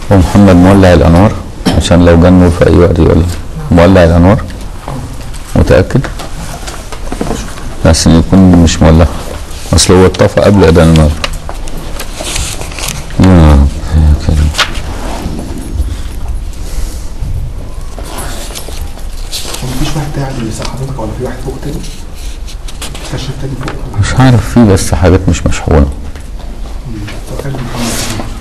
ومحمد مولع الانوار عشان لو جه النور في اي وقت يقول مولع الانوار متاكد بس إن يكون مش مولع اصل هو اتطفى قبل اذان المغرب يا رب يا كريم هو مفيش واحد قاعد يسأل حضرتك ولا في واحد فوق تاني؟ كشف تاني فوق مش عارف في بس حاجات مش مشحونه فكان محمد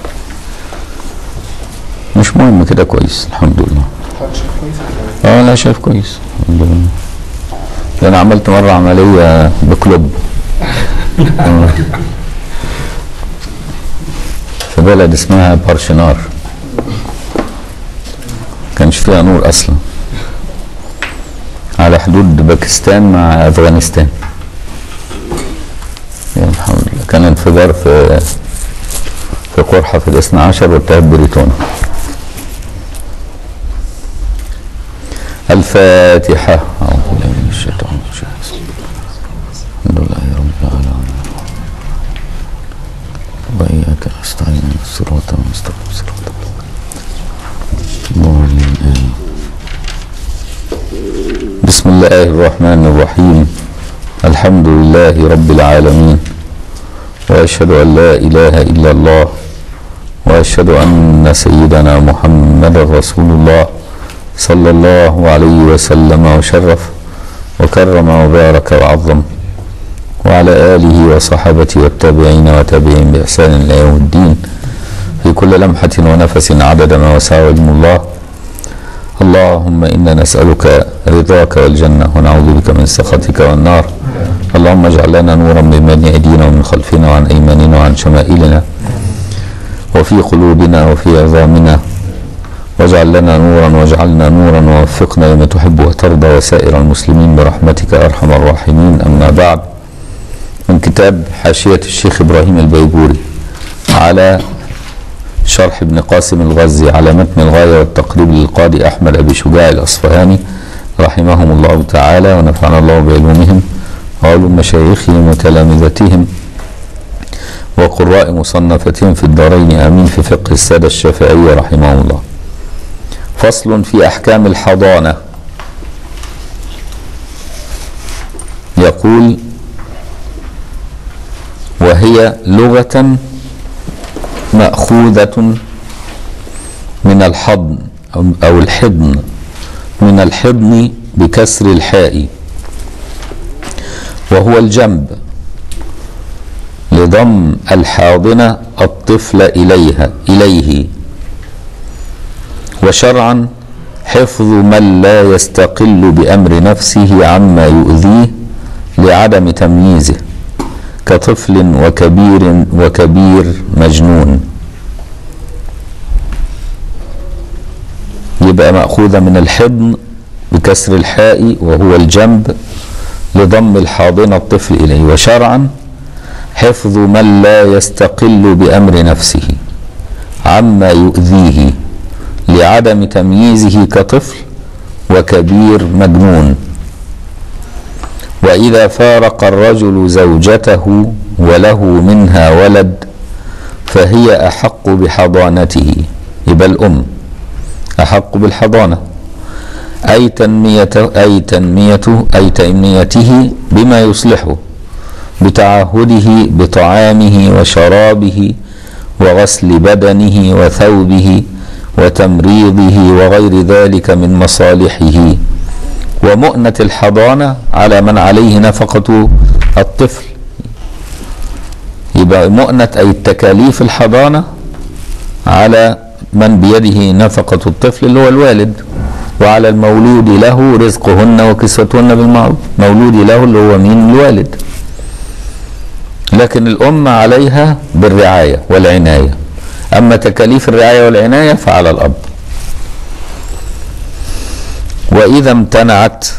مش مهم كده كويس الحمد لله حضرتك شايف كويس ولا اه لا شايف كويس الحمد لله ده انا عملت مره عمليه بكلوب آه. في بلد اسمها بارشنار كانش فيها نور اصلا على حدود باكستان مع افغانستان يا الحمد لله كان انفجار في في قرحه في الاثنى عشر والتهاب بريتونا الفاتحة أعوذ بالله من الشيطان الرجيم الحمد لله رب العالمين وإياك نستعين الصراط المستقيم صراط الضالين آمين بسم الله الرحمن الرحيم الحمد لله رب العالمين وأشهد أن لا إله إلا الله وأشهد أن سيدنا محمد رسول الله صلى الله عليه وسلم وشرف وكرم وبارك وعظم وعلى آله وصحبه والتابعين وتابعين بإحسان إلى يوم الدين في كل لمحة ونفس عدد ما وسع علم الله اللهم إنا نسألك رضاك والجنة ونعوذ بك من سخطك والنار اللهم اجعل لنا نورا من بين أيدينا ومن خلفنا وعن أيماننا وعن شمائلنا وفي قلوبنا وفي عظامنا واجعل لنا نورا واجعلنا نورا ووفقنا لما تحب وترضى وسائر المسلمين برحمتك ارحم الراحمين اما بعد من كتاب حاشيه الشيخ ابراهيم البيجوري على شرح ابن قاسم الغزي على متن الغايه والتقريب للقاضي احمد ابي شجاع الاصفهاني رحمهم الله تعالى ونفعنا الله بعلومهم وعلوم مشايخهم وتلامذتهم وقراء مصنفتهم في الدارين امين في فقه الساده الشافعيه رحمهم الله فصل في احكام الحضانه يقول وهي لغه ماخوذه من الحضن أو- او الحضن من الحضن بكسر الحاء وهو الجنب لضم الحاضنه الطفل اليها اليه وشرعا حفظ من لا يستقل بامر نفسه عما يؤذيه لعدم تمييزه كطفل وكبير وكبير مجنون يبقى مأخوذة من الحضن بكسر الحاء وهو الجنب لضم الحاضنة الطفل إليه وشرعا حفظ من لا يستقل بأمر نفسه عما يؤذيه لعدم تمييزه كطفل وكبير مجنون واذا فارق الرجل زوجته وله منها ولد فهي احق بحضانته يبقى الام احق بالحضانه اي تنميه اي تنميته اي تنميته بما يصلحه بتعهده بطعامه وشرابه وغسل بدنه وثوبه وتمريضه وغير ذلك من مصالحه ومؤنة الحضانة على من عليه نفقة الطفل يبقى مؤنة أي التكاليف الحضانة على من بيده نفقة الطفل اللي هو الوالد وعلى المولود له رزقهن وكسوتهن بالمعروف مولود له اللي هو مين الوالد لكن الأم عليها بالرعاية والعناية أما تكاليف الرعاية والعناية فعلى الأب وإذا امتنعت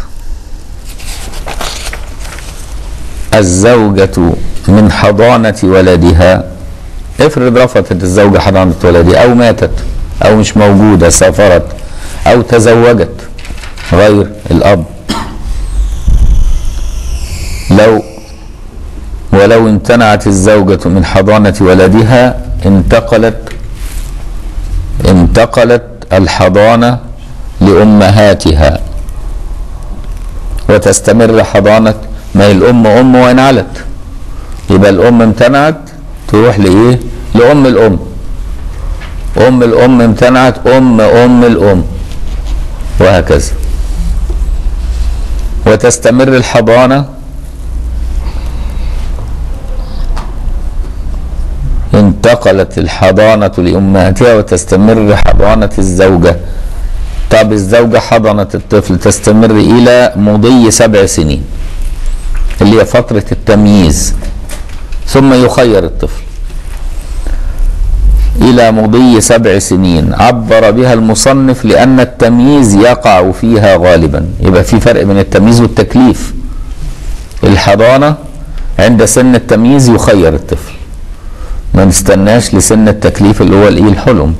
الزوجة من حضانة ولدها افرض رفضت الزوجة حضانة ولدها أو ماتت أو مش موجودة سافرت أو تزوجت غير الأب لو ولو امتنعت الزوجة من حضانة ولدها انتقلت انتقلت الحضانة لأمهاتها وتستمر حضانة ما هي الأم أم وإن علت يبقى الأم امتنعت تروح لإيه؟ لأم الأم أم الأم امتنعت أم أم الأم وهكذا وتستمر الحضانة انتقلت الحضانة لأمهاتها وتستمر حضانة الزوجة طب الزوجة حضنت الطفل تستمر إلى مضي سبع سنين اللي هي فترة التمييز ثم يخير الطفل إلى مضي سبع سنين عبر بها المصنف لأن التمييز يقع فيها غالبا يبقى في فرق بين التمييز والتكليف الحضانة عند سن التمييز يخير الطفل ما نستناش لسن التكليف اللي هو الايه الحلم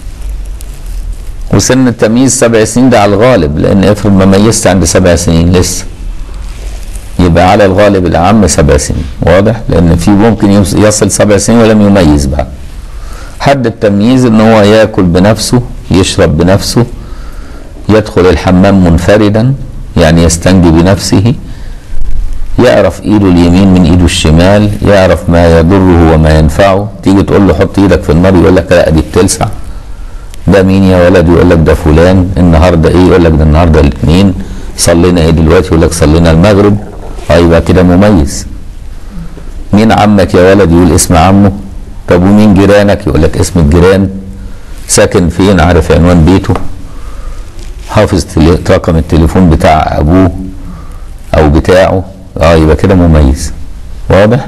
وسن التمييز سبع سنين ده على الغالب لان افرض ما ميزت عند سبع سنين لسه يبقى على الغالب العام سبع سنين واضح لان في ممكن يصل سبع سنين ولم يميز بقى حد التمييز ان هو ياكل بنفسه يشرب بنفسه يدخل الحمام منفردا يعني يستنجي بنفسه يعرف ايده اليمين من ايده الشمال يعرف ما يضره وما ينفعه تيجي تقول له حط ايدك في النار يقول لك لا دي بتلسع ده مين يا ولد يقول لك ده فلان النهارده ايه يقول لك ده النهارده الاثنين صلينا ايه دلوقتي يقول لك صلينا المغرب اه يبقى كده مميز مين عمك يا ولد يقول اسم عمه طب ومين جيرانك يقول لك اسم الجيران ساكن فين عارف عنوان بيته حافظ رقم التليفون بتاع ابوه او بتاعه اه يبقى كده مميز واضح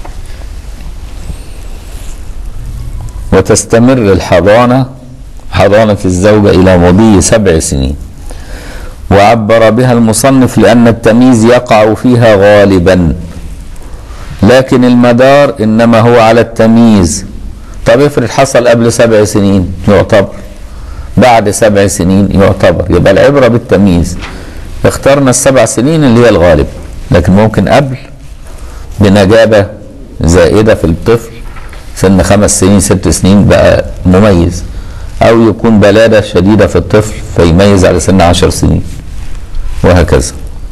وتستمر الحضانة حضانة الزوجة إلى مضي سبع سنين وعبر بها المصنف لأن التمييز يقع فيها غالبا لكن المدار إنما هو على التمييز طب افرض حصل قبل سبع سنين يعتبر بعد سبع سنين يعتبر يبقى العبرة بالتمييز اخترنا السبع سنين اللي هي الغالب لكن ممكن قبل بنجابة زائدة في الطفل سن خمس سنين ست سنين بقى مميز أو يكون بلادة شديدة في الطفل فيميز على سن عشر سنين وهكذا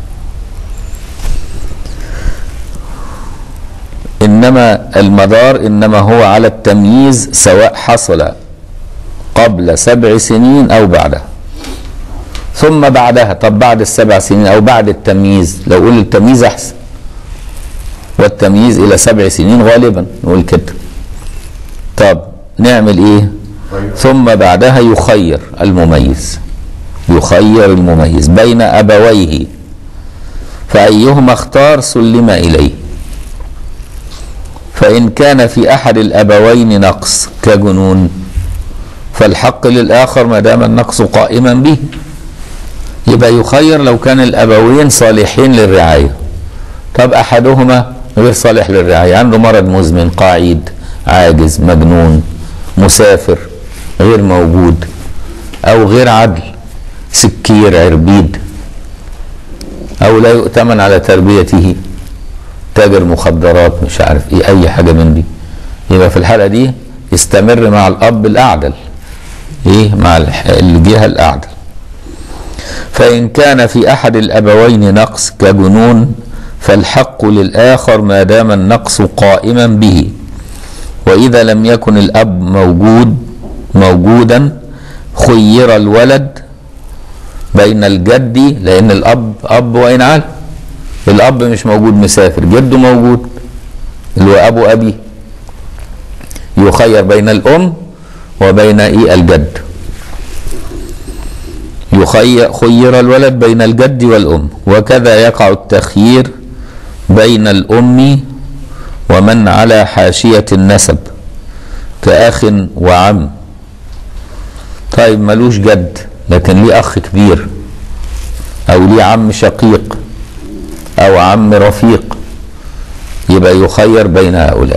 إنما المدار إنما هو على التمييز سواء حصل قبل سبع سنين أو بعدها ثم بعدها طب بعد السبع سنين او بعد التمييز لو قول التمييز احسن والتمييز الى سبع سنين غالبا نقول كده طب نعمل ايه ثم بعدها يخير المميز يخير المميز بين ابويه فايهما اختار سلم اليه فان كان في احد الابوين نقص كجنون فالحق للاخر ما دام النقص قائما به يبقى يخير لو كان الابوين صالحين للرعايه طب احدهما غير صالح للرعايه عنده مرض مزمن قاعد عاجز مجنون مسافر غير موجود او غير عدل سكير عربيد او لا يؤتمن على تربيته تاجر مخدرات مش عارف ايه اي حاجه من دي يبقى في الحاله دي يستمر مع الاب الاعدل ايه مع الجهه الاعدل فإن كان في أحد الأبوين نقص كجنون فالحق للآخر ما دام النقص قائما به وإذا لم يكن الأب موجود موجودا خير الولد بين الجد لأن الأب أب وإن عال الأب مش موجود مسافر جده موجود اللي هو أبو أبي يخير بين الأم وبين إيه الجد يخير خير الولد بين الجد والأم وكذا يقع التخيير بين الأم ومن على حاشية النسب كأخ وعم طيب ملوش جد لكن ليه أخ كبير أو ليه عم شقيق أو عم رفيق يبقى يخير بين هؤلاء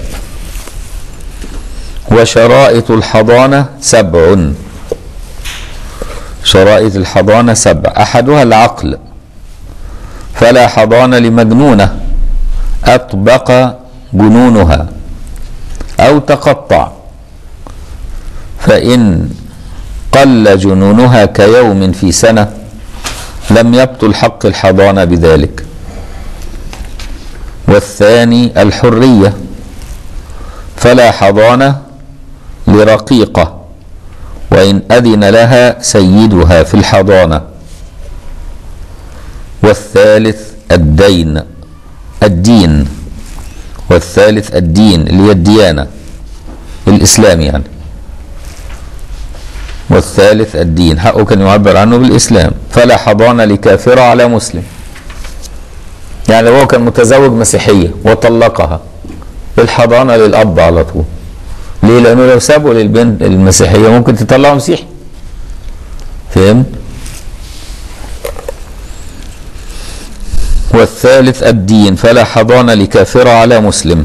وشرائط الحضانة سبع شرائط الحضانة سبع أحدها العقل فلا حضانة لمجنونة أطبق جنونها أو تقطع فإن قل جنونها كيوم في سنة لم يبطل حق الحضانة بذلك والثاني الحرية فلا حضانة لرقيقة وإن أذن لها سيدها في الحضانة والثالث الدين الدين والثالث الدين اللي هي الديانة الإسلام يعني والثالث الدين حقه كان يعبر عنه بالإسلام فلا حضانة لكافرة على مسلم يعني لو هو كان متزوج مسيحية وطلقها الحضانة للأب على طول ليه؟ لأنه لو سابه للبنت المسيحية ممكن تطلعه مسيحي فهمت؟ والثالث الدين فلا حضانة لكافرة على مسلم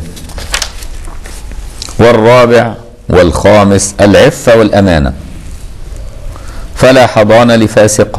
والرابع والخامس العفة والأمانة فلا حضانة لفاسقة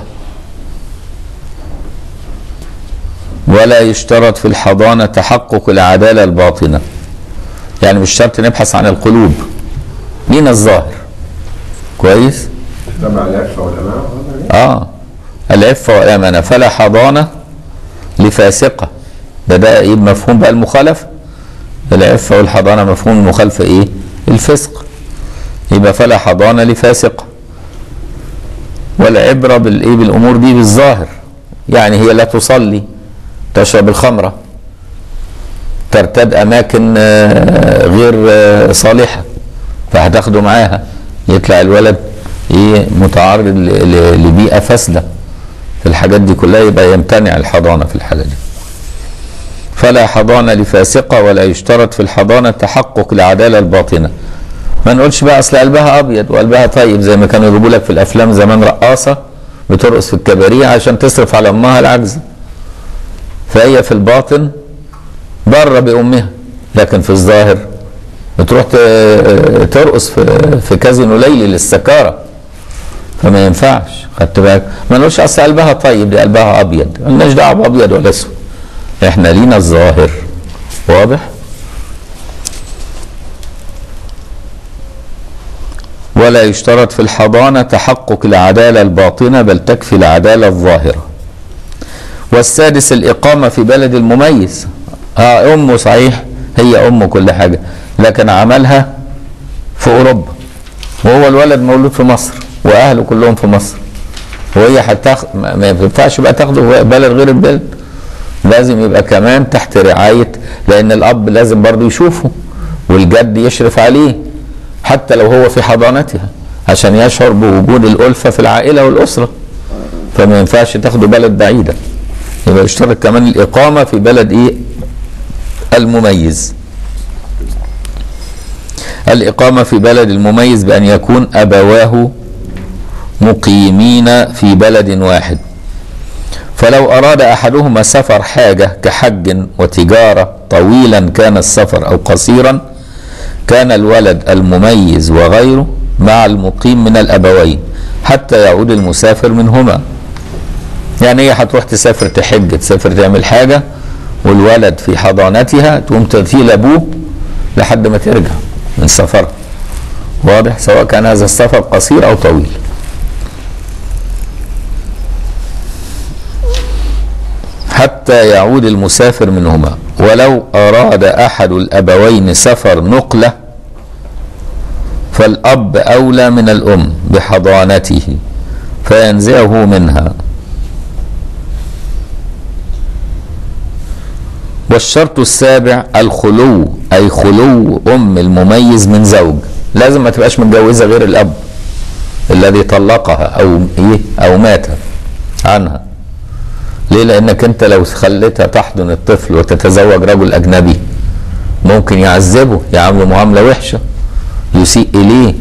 ولا يشترط في الحضانة تحقق العدالة الباطنة يعني مش شرط نبحث عن القلوب مين الظاهر كويس تبع العفة والأمانة اه العفة والأمانة فلا حضانة لفاسقة ده ده ايه مفهوم بقى المخالفة العفة والحضانة مفهوم المخالفة ايه الفسق يبقى فلا حضانة لفاسقة والعبرة بالايه بالامور دي بالظاهر يعني هي لا تصلي تشرب الخمرة ترتاد اماكن آه، غير آه، صالحة فهتاخده معاها يطلع الولد ايه متعرض ل- ل- لبيئة فاسدة في الحاجات دي كلها يبقى يمتنع الحضانة في الحالة دي فلا حضانة لفاسقة ولا يشترط في الحضانة تحقق العدالة الباطنة ما نقولش بقى اصل قلبها ابيض وقلبها طيب زي ما كانوا يجيبوا لك في الافلام زمان رقاصة بترقص في الكباريه عشان تصرف على امها العجز فهي في الباطن بره بامها لكن في الظاهر بتروح ت- ترقص في في كازينو ليلي للسكاره فما ينفعش خدت بالك ما نقولش اصل قلبها طيب دي قلبها ابيض مالناش دعوه بابيض ولا اسود احنا لينا الظاهر واضح ولا يشترط في الحضانه تحقق العداله الباطنه بل تكفي العداله الظاهره والسادس الإقامة في بلد المميز اه أمه صحيح هي أمه كل حاجة لكن عملها في أوروبا وهو الولد مولود في مصر وأهله كلهم في مصر وهي هتاخ... ما ما ينفعش بقى تاخده في بلد غير البلد لازم يبقى كمان تحت رعاية لأن الأب لازم برضه يشوفه والجد يشرف عليه حتى لو هو في حضانتها عشان يشعر بوجود الألفة في العائلة والأسرة فما ينفعش تاخده بلد بعيدة يبقى يشترط كمان الإقامة في بلد إيه المميز الإقامة في بلد المميز بأن يكون أبواه مقيمين في بلد واحد فلو أراد أحدهما سفر حاجة كحج وتجارة طويلا كان السفر أو قصيرا كان الولد المميز وغيره مع المقيم من الأبوين حتى يعود المسافر منهما يعني هي هتروح تسافر تحج تسافر تعمل حاجة والولد في حضانتها تقوم تثيل أبوه لحد ما ترجع من سفرها واضح سواء كان هذا السفر قصير أو طويل حتى يعود المسافر منهما ولو أراد أحد الأبوين سفر نقلة فالأب أولى من الأم بحضانته فينزعه منها والشرط السابع الخلو أي خلو أم المميز من زوج لازم ما تبقاش متجوزة غير الأب الذي طلقها أو إيه أو مات عنها ليه لأنك أنت لو خليتها تحضن الطفل وتتزوج رجل أجنبي ممكن يعذبه يعامله معاملة وحشة يسيء إليه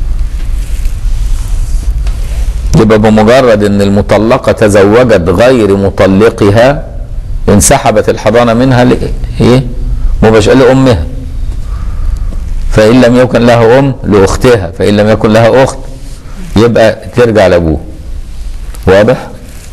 يبقى بمجرد ان المطلقة تزوجت غير مطلقها انسحبت الحضانة منها ل- ايه مباشرة لأمها فإن لم يكن لها أم لأختها فإن لم يكن لها أخت يبقى ترجع لأبوه واضح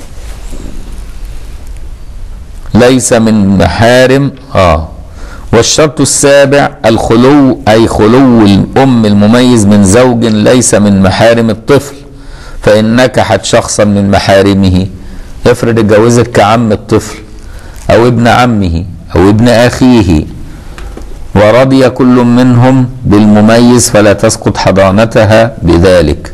ليس من محارم اه والشرط السابع الخلو أي خلو الأم المميز من زوج ليس من محارم الطفل فإن نكحت شخصا من محارمه افرض اتجوزت كعم الطفل أو ابن عمه أو ابن أخيه ورضي كل منهم بالمميز فلا تسقط حضانتها بذلك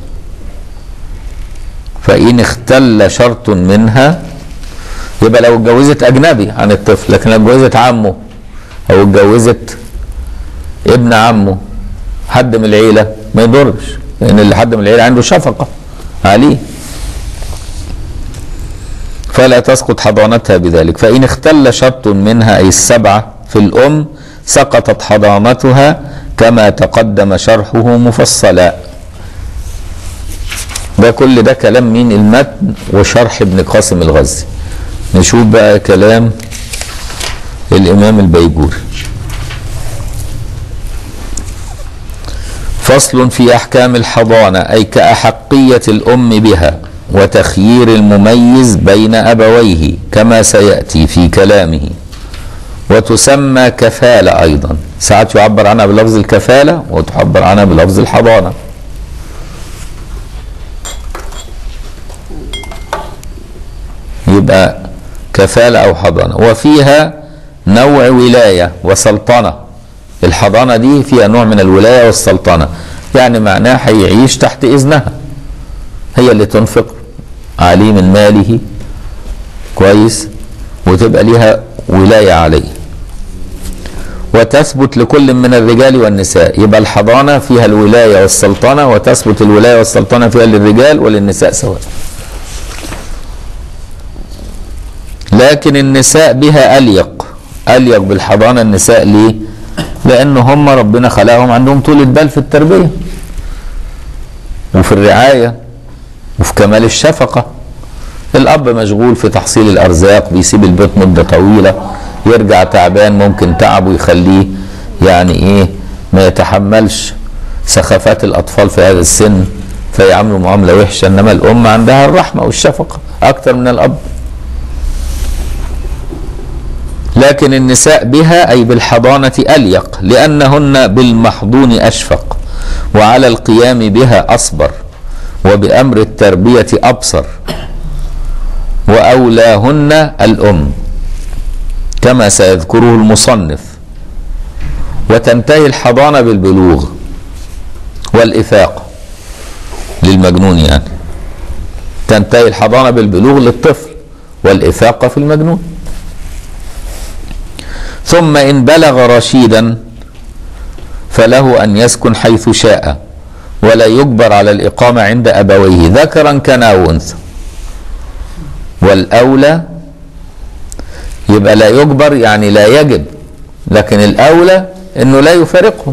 فإن اختل شرط منها يبقى لو اتجوزت أجنبي عن الطفل لكن لو اتجوزت عمه أو اتجوزت ابن عمه حد من العيلة ما يضرش لأن اللي حد من العيلة عنده شفقة عليه فلا تسقط حضانتها بذلك فإن اختل شرط منها أي السبعة في الأم سقطت حضانتها كما تقدم شرحه مفصلا ده كل ده كلام مين المتن وشرح ابن قاسم الغزي نشوف بقى كلام الإمام البيجوري فصل في أحكام الحضانة أي كأحقية الأم بها وتخيير المميز بين أبويه كما سيأتي في كلامه وتسمى كفالة أيضا ساعات يعبر عنها بلفظ الكفالة وتعبر عنها بلفظ الحضانة يبقى كفالة أو حضانة وفيها نوع ولاية وسلطنة الحضانة دي فيها نوع من الولاية والسلطنة يعني معناها هيعيش تحت إذنها هي اللي تنفق عليه من ماله كويس وتبقى ليها ولاية عليه وتثبت لكل من الرجال والنساء يبقى الحضانة فيها الولاية والسلطنة وتثبت الولاية والسلطنة فيها للرجال وللنساء سواء لكن النساء بها أليق أليق بالحضانة النساء ليه لأن هم ربنا خلقهم عندهم طول البال في التربية وفي الرعاية وفي كمال الشفقة الأب مشغول في تحصيل الأرزاق بيسيب البيت مدة طويلة يرجع تعبان ممكن تعبه يخليه يعني إيه ما يتحملش سخافات الأطفال في هذا السن فيعاملوا معاملة وحشة إنما الأم عندها الرحمة والشفقة أكتر من الأب لكن النساء بها أي بالحضانة أليق لأنهن بالمحضون أشفق وعلى القيام بها أصبر وبأمر التربية أبصر وأولاهن الأم كما سيذكره المصنف وتنتهي الحضانة بالبلوغ والإفاقة للمجنون يعني تنتهي الحضانة بالبلوغ للطفل والإفاقة في المجنون ثم إن بلغ رشيدا فله أن يسكن حيث شاء ولا يجبر على الإقامة عند أبويه ذكرا كان أو أنثى والأولى يبقى لا يجبر يعني لا يجب لكن الأولى أنه لا يفارقهم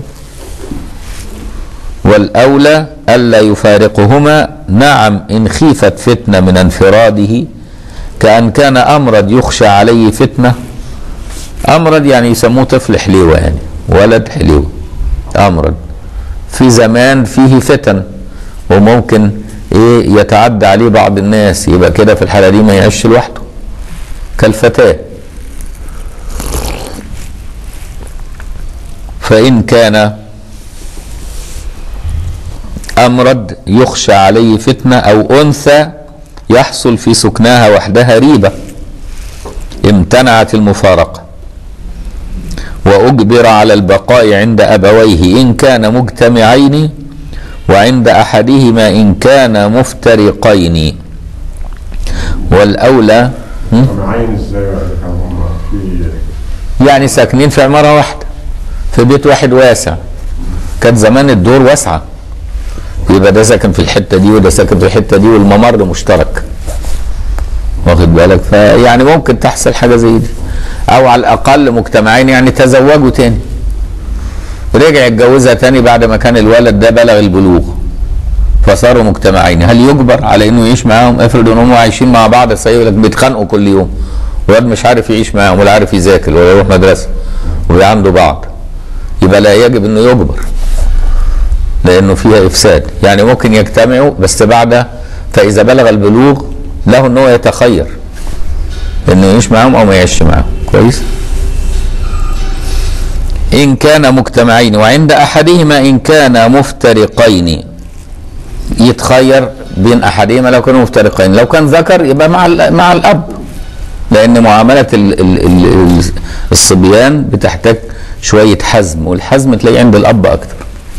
والأولى ألا يفارقهما نعم إن خيفت فتنة من انفراده كأن كان أمرض يخشى عليه فتنة أمرض يعني يسموه طفل حليوة يعني ولد حليوة أمرض في زمان فيه فتن وممكن ايه يتعدى عليه بعض الناس يبقى كده في الحالة دي ما يعيش لوحده كالفتاة فإن كان أمرض يخشى عليه فتنة أو أنثى يحصل في سكناها وحدها ريبة امتنعت المفارقة وأجبر على البقاء عند أبويه إن كان مجتمعين وعند أحدهما إن كان مفترقين والأولى هم؟ معين ازاي بقى كانوا هم في يعني ساكنين في عمارة واحدة في بيت واحد واسع كانت زمان الدور واسعة يبقى ده ساكن في الحتة دي وده ساكن في الحتة دي والممر مشترك واخد بالك فيعني ممكن تحصل حاجة زي دي أو على الأقل مجتمعين يعني تزوجوا تاني رجع يتجوزها تاني بعد ما كان الولد ده بلغ البلوغ فصاروا مجتمعين هل يجبر على انه يعيش معاهم افرض ان هم عايشين مع بعض سيقول لك بيتخانقوا كل يوم والواد مش عارف يعيش معاهم ولا عارف يذاكر ولا يروح مدرسه وعنده بعض يبقى لا يجب انه يجبر لانه فيها افساد يعني ممكن يجتمعوا بس بعد فاذا بلغ البلوغ له ان هو يتخير انه يعيش معاهم او ما يعيش معاهم كويس إن كان مجتمعين وعند أحدهما إن كان مفترقين يتخير بين احدهما لو كانوا مفترقين لو كان ذكر يبقى مع ال- مع الاب لان معامله ال ال ال الصبيان بتحتاج شويه حزم والحزم تلاقيه عند الاب اكتر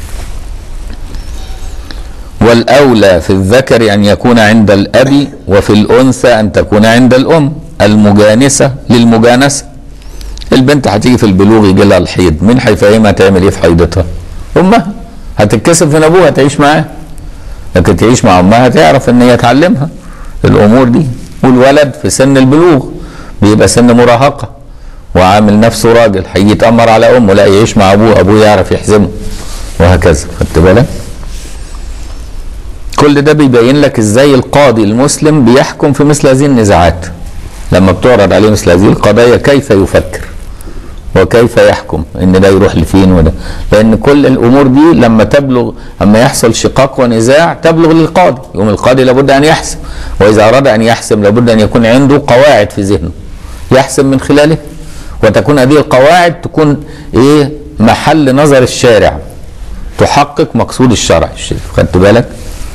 والاولى في الذكر ان يكون عند الاب وفي الانثى ان تكون عند الام المجانسه للمجانسه البنت هتيجي في البلوغ يجي لها الحيض مين هيفهمها تعمل ايه في حيضتها امها هتتكسف من ابوها تعيش معاه لكن تعيش مع امها تعرف ان هي تعلمها الامور دي والولد في سن البلوغ بيبقى سن مراهقه وعامل نفسه راجل هيجي يتامر على امه لا يعيش مع ابوه ابوه يعرف يحزمه وهكذا خدت بالك كل ده بيبين لك ازاي القاضي المسلم بيحكم في مثل هذه النزاعات لما بتعرض عليه مثل هذه القضايا كيف يفكر وكيف يحكم ان ده يروح لفين وده لان كل الامور دي لما تبلغ اما يحصل شقاق ونزاع تبلغ للقاضي يوم القاضي لابد ان يحسم واذا اراد ان يحسم لابد ان يكون عنده قواعد في ذهنه يحسم من خلاله وتكون هذه القواعد تكون ايه محل نظر الشارع تحقق مقصود الشرع الشريف خدت بالك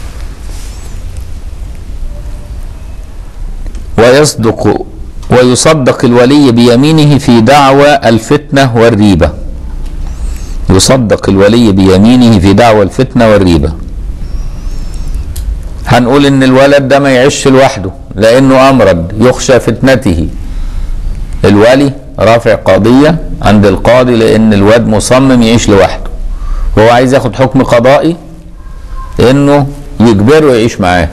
ويصدق ويصدق الولي بيمينه في دعوى الفتنة والريبة يصدق الولي بيمينه في دعوى الفتنة والريبة هنقول ان الولد ده ما يعيش لوحده لانه امرض يخشى فتنته الولي رافع قضية عند القاضي لان الواد مصمم يعيش لوحده وهو عايز ياخد حكم قضائي انه يجبره يعيش معاه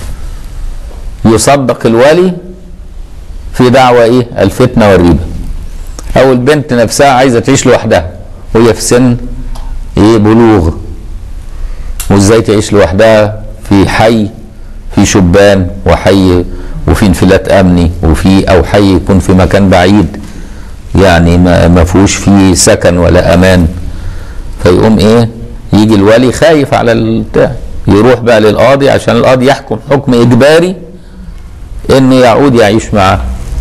يصدق الولي في دعوى ايه الفتنه والريبه او البنت نفسها عايزه تعيش لوحدها وهي في سن ايه بلوغ وازاي تعيش لوحدها في حي في شبان وحي وفي انفلات امني وفي او حي يكون في مكان بعيد يعني ما ما فيهوش فيه سكن ولا امان فيقوم ايه يجي الولي خايف على البتاع يروح بقى للقاضي عشان القاضي يحكم حكم اجباري انه يعود يعيش معاه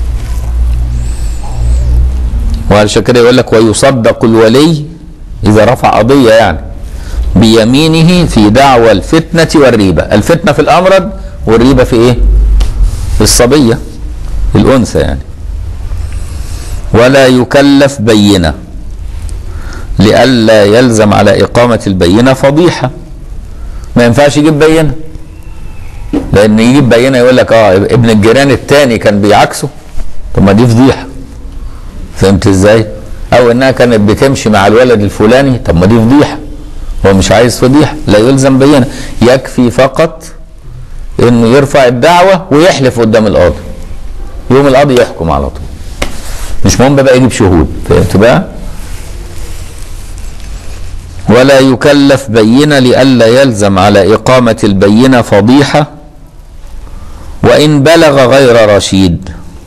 وعشان كده يقول لك ويصدق الولي اذا رفع قضيه يعني بيمينه في دعوى الفتنه والريبه الفتنه في الامرض والريبه في ايه في الصبيه الانثى يعني ولا يكلف بينه لئلا يلزم على اقامه البينه فضيحه ما ينفعش يجيب بينه لان يجيب بينه يقول لك اه ابن الجيران التاني كان بيعكسه طب ما دي فضيحه فهمت ازاي؟ او انها كانت بتمشي مع الولد الفلاني طب ما دي فضيحه هو مش عايز فضيحه لا يلزم بينه يكفي فقط انه يرفع الدعوه ويحلف قدام القاضي يوم القاضي يحكم على طول مش مهم بقى يجيب شهود فهمت بقى؟ ولا يكلف بينه لئلا يلزم على اقامه البينه فضيحه وان بلغ غير رشيد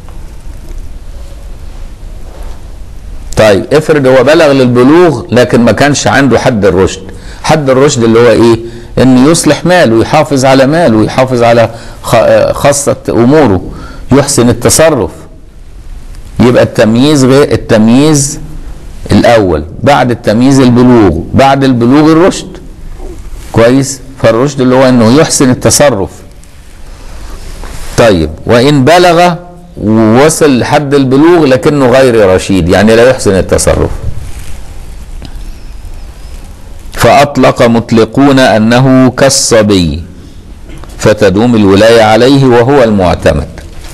طيب افرض هو بلغ للبلوغ لكن ما كانش عنده حد الرشد حد الرشد اللي هو ايه انه يصلح ماله ويحافظ على ماله ويحافظ على خ- خاصة اموره يحسن التصرف يبقى التمييز غير التمييز الاول بعد التمييز البلوغ بعد البلوغ الرشد كويس فالرشد اللي هو انه يحسن التصرف طيب وان بلغ ووصل لحد البلوغ لكنه غير رشيد يعني لا يحسن التصرف فأطلق مطلقون أنه كالصبي فتدوم الولاية عليه وهو المعتمد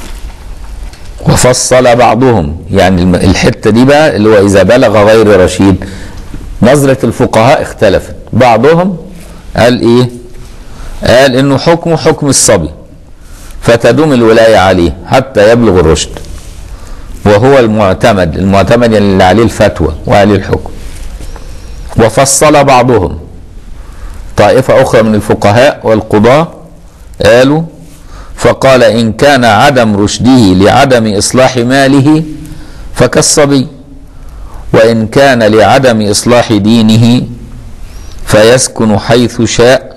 وفصل بعضهم يعني الم- الحتة دي بقى اللي هو إذا بلغ غير رشيد نظرة الفقهاء اختلفت بعضهم قال إيه قال إنه حكمه حكم الصبي فتدوم الولاية عليه حتى يبلغ الرشد وهو المعتمد المعتمد يعني اللي عليه الفتوى وعليه الحكم وفصل بعضهم طائفة أخرى من الفقهاء والقضاة قالوا فقال إن كان عدم رشده لعدم إصلاح ماله فكالصبي وإن كان لعدم إصلاح دينه فيسكن حيث شاء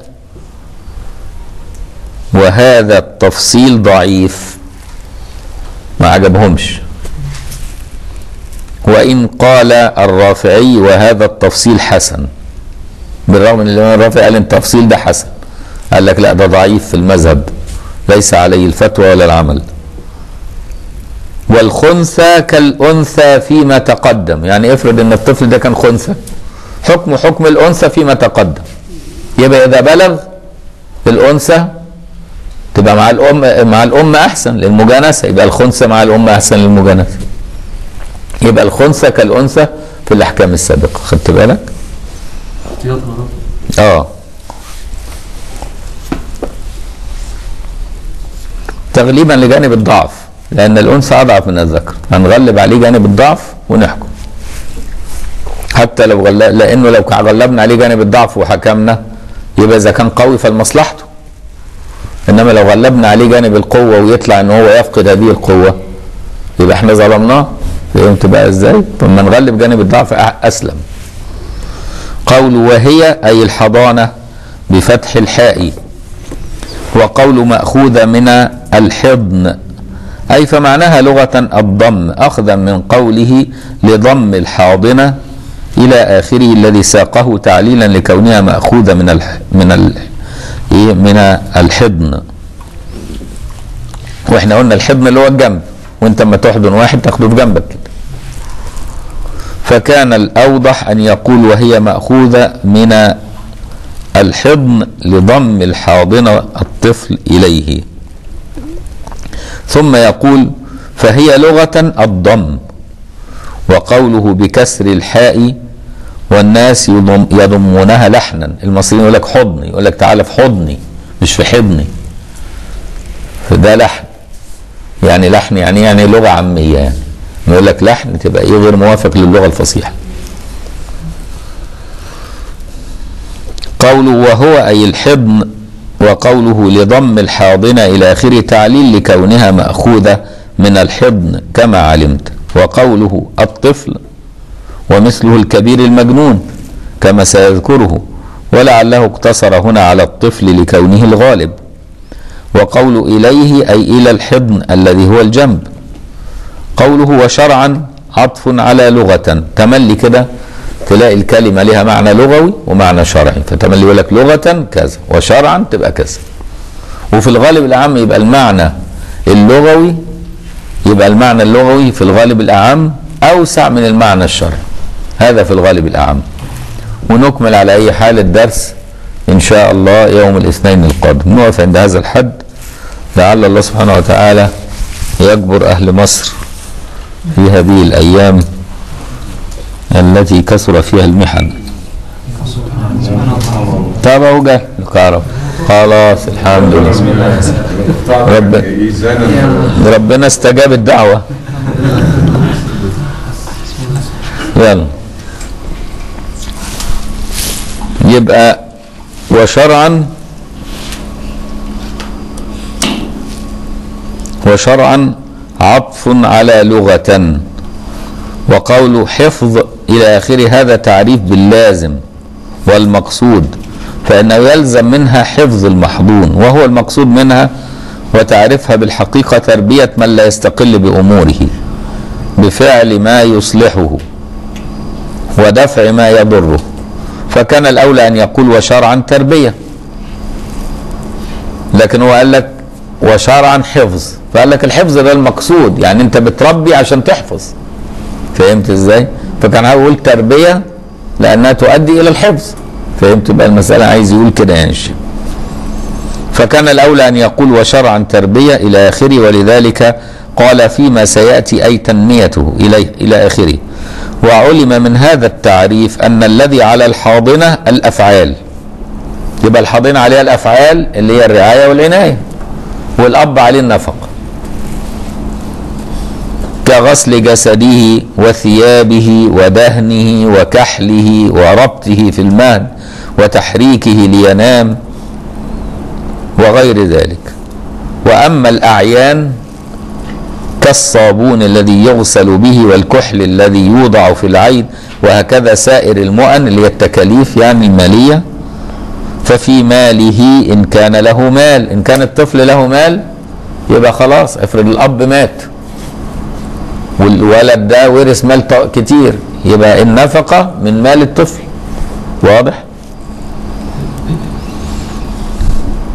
وهذا التفصيل ضعيف ما عجبهمش وإن قال الرافعي وهذا التفصيل حسن بالرغم ان الإمام الرافعي قال إن التفصيل ده حسن قال لك لا ده ضعيف في المذهب ليس عليه الفتوى ولا العمل والخنثى كالأنثى فيما تقدم يعني افرض ان الطفل ده كان خنثى حكم حكم الأنثى فيما تقدم يبقى إذا بلغ الأنثى تبقى مع الأم مع الأم أحسن للمجانسة يبقى الخنثى مع الأم أحسن للمجانسة يبقى الخنثى كالأنثى في الأحكام السابقة خدت بالك؟ احتياط يا رب اه تغليبا لجانب الضعف لان الانثى اضعف من الذكر هنغلب عليه جانب الضعف ونحكم حتى لو غل... لانه لو غلبنا عليه جانب الضعف وحكمنا يبقى اذا كان قوي فلمصلحته انما لو غلبنا عليه جانب القوه ويطلع ان هو يفقد هذه القوه يبقى احنا ظلمناه فهمت بقى ازاي؟ طب ما نغلب جانب الضعف أ- اسلم قول وهي أي الحضانة بفتح الحاء وقول مأخوذة من الحضن أي فمعناها لغة الضم أخذا من قوله لضم الحاضنة إلى آخره الذي ساقه تعليلا لكونها مأخوذة من الح من ال إيه؟ من الحضن واحنا قلنا الحضن اللي هو الجنب وانت لما تحضن واحد تاخده في جنبك كده فكان الأوضح أن يقول وهي مأخوذة من الحضن لضم الحاضنة الطفل إليه ثم يقول فهي لغة الضم وقوله بكسر الحاء والناس يضم يضمونها لحنا المصريين يقول لك حضني يقول لك تعالى في حضني مش في حضني فده لحن يعني لحن يعني يعني لغة عامية يعني يقول لك لحن تبقى ايه غير موافق للغة الفصيحة قوله وهو أي الحضن وقوله لضم الحاضنة إلى آخره تعليل لكونها مأخوذة من الحضن كما علمت وقوله الطفل ومثله الكبير المجنون كما سيذكره ولعله اقتصر هنا على الطفل لكونه الغالب وقول إليه أي إلى الحضن الذي هو الجنب قوله وشرعا عطف على لغة تملي كده تلاقي الكلمة لها معنى لغوي ومعنى شرعي فتملي يقول لك لغة كذا وشرعا تبقى كذا وفي الغالب الأعم يبقى المعنى اللغوي يبقى المعنى اللغوي في الغالب الأعم أوسع من المعنى الشرعي هذا في الغالب الأعم ونكمل على أي حال الدرس إن شاء الله يوم الاثنين القادم نقف عند هذا الحد لعل الله سبحانه وتعالى يجبر أهل مصر في هذه الأيام التي كثر فيها المحن طب اهو جه الكهرب خلاص الحمد لله رب- إيزانا ربنا استجاب الدعوة يلا يبقى وشرعا وشرعا عطف على لغة وقول حفظ إلى آخر هذا تعريف باللازم والمقصود فإنه يلزم منها حفظ المحظون وهو المقصود منها وتعرفها بالحقيقة تربية من لا يستقل بأموره بفعل ما يصلحه ودفع ما يضره فكان الأولى أن يقول وشرعا تربية لكن هو قال لك وشرعا حفظ فقال لك الحفظ ده المقصود يعني انت بتربي عشان تحفظ فهمت ازاي فكان هقول تربية لأنها تؤدي إلى الحفظ فهمت بقى المسألة عايز يقول كده يعني الشيخ فكان الأولى أن يقول وشرعا تربية إلى آخره ولذلك قال فيما سيأتي أي تنميته إليه إلى آخره وعلم من هذا التعريف أن الذي على الحاضنة الأفعال يبقى الحاضنة عليها الأفعال اللي هي الرعاية والعناية والأب عليه النفقة كغسل جسده وثيابه ودهنه وكحله وربطه في المهد وتحريكه لينام وغير ذلك واما الاعيان كالصابون الذي يغسل به والكحل الذي يوضع في العين وهكذا سائر المؤن اللي هي التكاليف يعني الماليه ففي ماله ان كان له مال ان كان الطفل له مال يبقى خلاص افرض الاب مات والولد ده ورث مال ط- كتير يبقى النفقه من مال الطفل واضح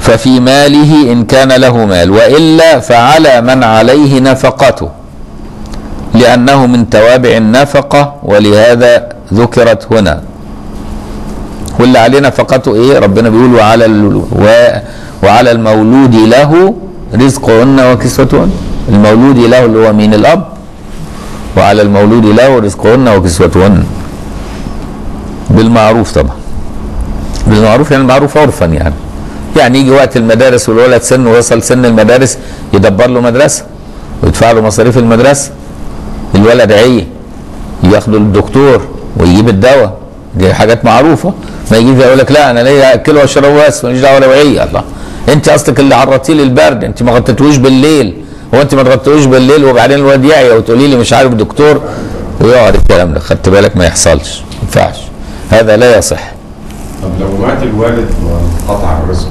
ففي ماله إن كان له مال وإلا فعلى من عليه نفقته لأنه من توابع النفقة ولهذا ذكرت هنا واللي عليه نفقته إيه ربنا بيقول وعلى ال... و... وعلى المولود له رزقهن وكسوتهن المولود له اللي هو مين الأب وعلى المولود له رزقهن وكسوتهن بالمعروف طبعا بالمعروف يعني المعروف عرفا يعني يعني يجي وقت المدارس والولد سنه وصل سن المدارس يدبر له مدرسه ويدفع له مصاريف المدرسه الولد عي ياخده للدكتور ويجيب الدواء دي حاجات معروفه ما يجي يقول لك لا انا ليا اكله واشربه بس ماليش دعوه لو عي الله انت اصلك اللي عرضتيه للبرد انت ما غطيتوش بالليل هو انت ما تغطيهوش بالليل وبعدين الواد يعيا وتقولي لي مش عارف دكتور ويقعد الكلام ده خدت بالك ما يحصلش ما ينفعش هذا لا يصح طب لو مات الوالد وانقطع الرزق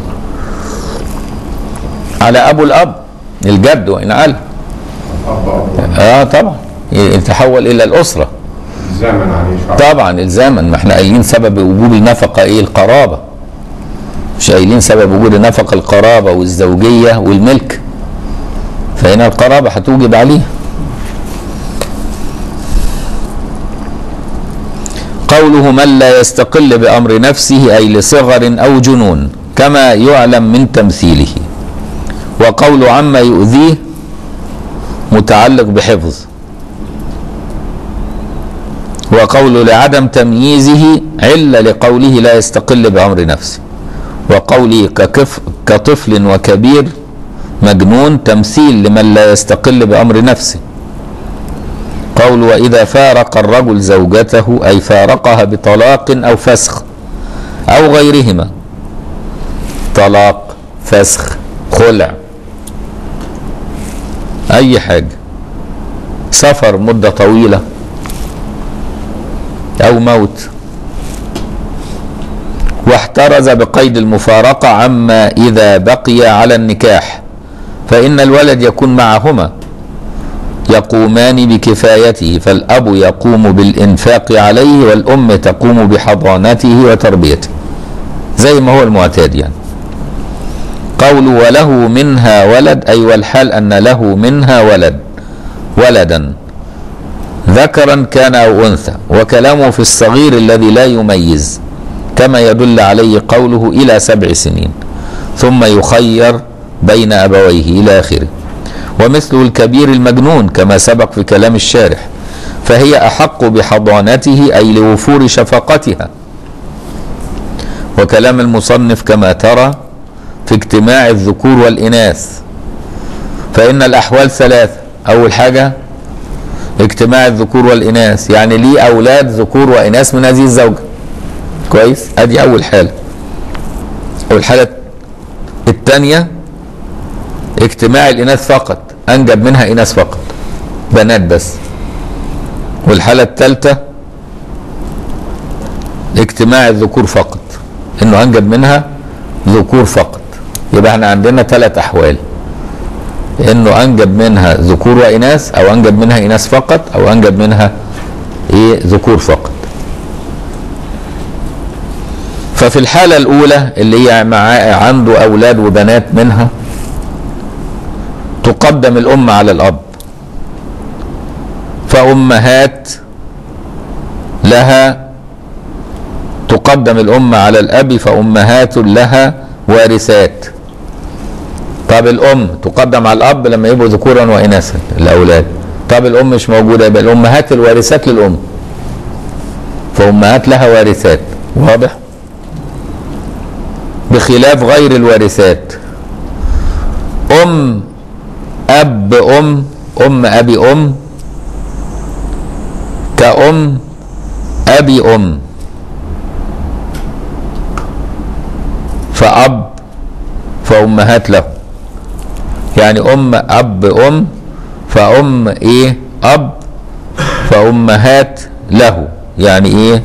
على ابو الاب الجد وان قال الاب اب اه طبعا يتحول الى الاسره زمن عليه شرع طبعا الزاما ما احنا قايلين سبب وجوب النفقه ايه القرابه مش قايلين سبب وجود النفقه القرابه والزوجيه والملك فهنا القرابه هتوجب عليه قوله من لا يستقل بامر نفسه اي لصغر او جنون كما يعلم من تمثيله وقول عما يؤذيه متعلق بحفظ وقول لعدم تمييزه علة لقوله لا يستقل بأمر نفسه وقوله ككف كطفل وكبير مجنون تمثيل لمن لا يستقل بأمر نفسه قول وإذا فارق الرجل زوجته أي فارقها بطلاق أو فسخ أو غيرهما طلاق فسخ خلع أي حاجة سفر مدة طويلة أو موت واحترز بقيد المفارقة عما إذا بقي على النكاح فإن الولد يكون معهما يقومان بكفايته فالأب يقوم بالإنفاق عليه والأم تقوم بحضانته وتربيته زي ما هو المعتاد يعني قول وله منها ولد أي والحال أن له منها ولد ولدا ذكرا كان أو أنثى وكلامه في الصغير الذي لا يميز كما يدل عليه قوله إلى سبع سنين ثم يخير بين أبويه إلى آخره ومثله الكبير المجنون كما سبق في كلام الشارح فهي أحق بحضانته أي لوفور شفقتها وكلام المصنف كما ترى في اجتماع الذكور والإناث فإن الأحوال ثلاثة أول حاجة اجتماع الذكور والإناث يعني ليه أولاد ذكور وإناث من هذه الزوجة كويس أدي أول حالة والحالة الثانية اجتماع الإناث فقط أنجب منها إناث فقط بنات بس والحالة الثالثة اجتماع الذكور فقط انه انجب منها ذكور فقط يبقى احنا عندنا ثلاث احوال انه انجب منها ذكور واناث او انجب منها اناث فقط او انجب منها ايه ذكور فقط ففي الحالة الأولى اللي هي مع عنده أولاد وبنات منها تقدم الأم على الأب فأمهات لها تقدم الأم على الأب فأمهات لها وارثات طب الأم تقدم على الأب لما يبقوا ذكورا وإناثا الأولاد طب الأم مش موجودة يبقى الأمهات الوارثات للأم فأمهات لها وارثات واضح بخلاف غير الوارثات أم أب أم أم أبي أم كأم أبي أم فأب فأمهات له يعني أم أب أم فأم إيه أب فأمهات له يعني إيه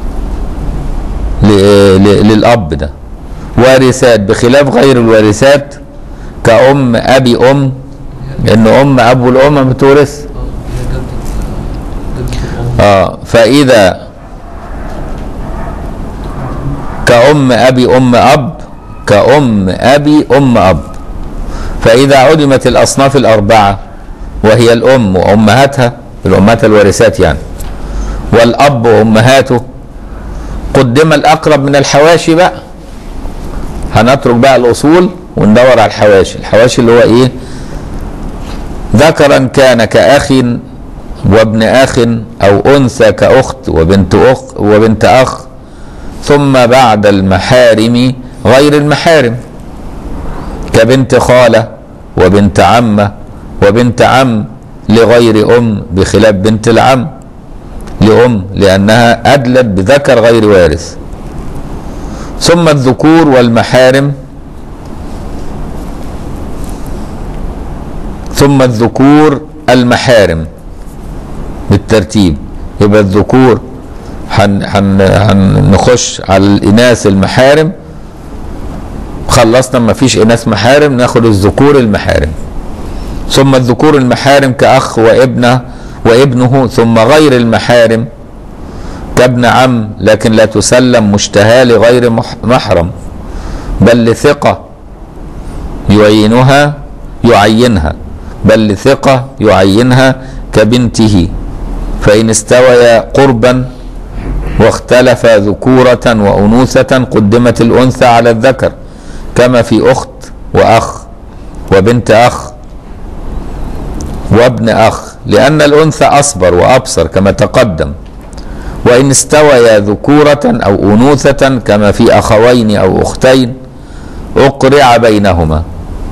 ل- ل- للأب ده وارثات بخلاف غير الوارثات كأم أبي أم إن أم أب والأم ما بتورث اه هي جدة جدة الأم اه فإذا كأم أبي أم أب كأم أبي أم أب فإذا عدمت الأصناف الأربعة وهي الأم وأمهاتها الأمهات الوارثات يعني والأب وأمهاته قدم الأقرب من الحواشي بقى هنترك بقى الأصول وندور على الحواشي الحواشي اللي هو إيه ذكرا كان كأخ وابن أخ أو أنثى كأخت وبنت أخ وبنت أخ ثم بعد المحارم غير المحارم كبنت خالة وبنت عمة وبنت عم لغير أم بخلاف بنت العم لأم لأنها أدلت بذكر غير وارث ثم الذكور والمحارم ثم الذكور المحارم بالترتيب يبقى الذكور هن هن هنخش على الإناث المحارم خلصنا ما فيش إناث محارم ناخد الذكور المحارم ثم الذكور المحارم كأخ وابنه وابنه ثم غير المحارم كابن عم لكن لا تسلم مشتهى لغير مح- محرم بل لثقة يعينها يعينها بل لثقة يعينها كبنته فإن استويا قربا واختلفا ذكورة وأنوثة قدمت الأنثى على الذكر كما في أخت وأخ وبنت أخ وابن أخ لأن الأنثى أصبر وأبصر كما تقدم وإن استويا ذكورة أو أنوثة كما في أخوين أو أختين أقرع بينهما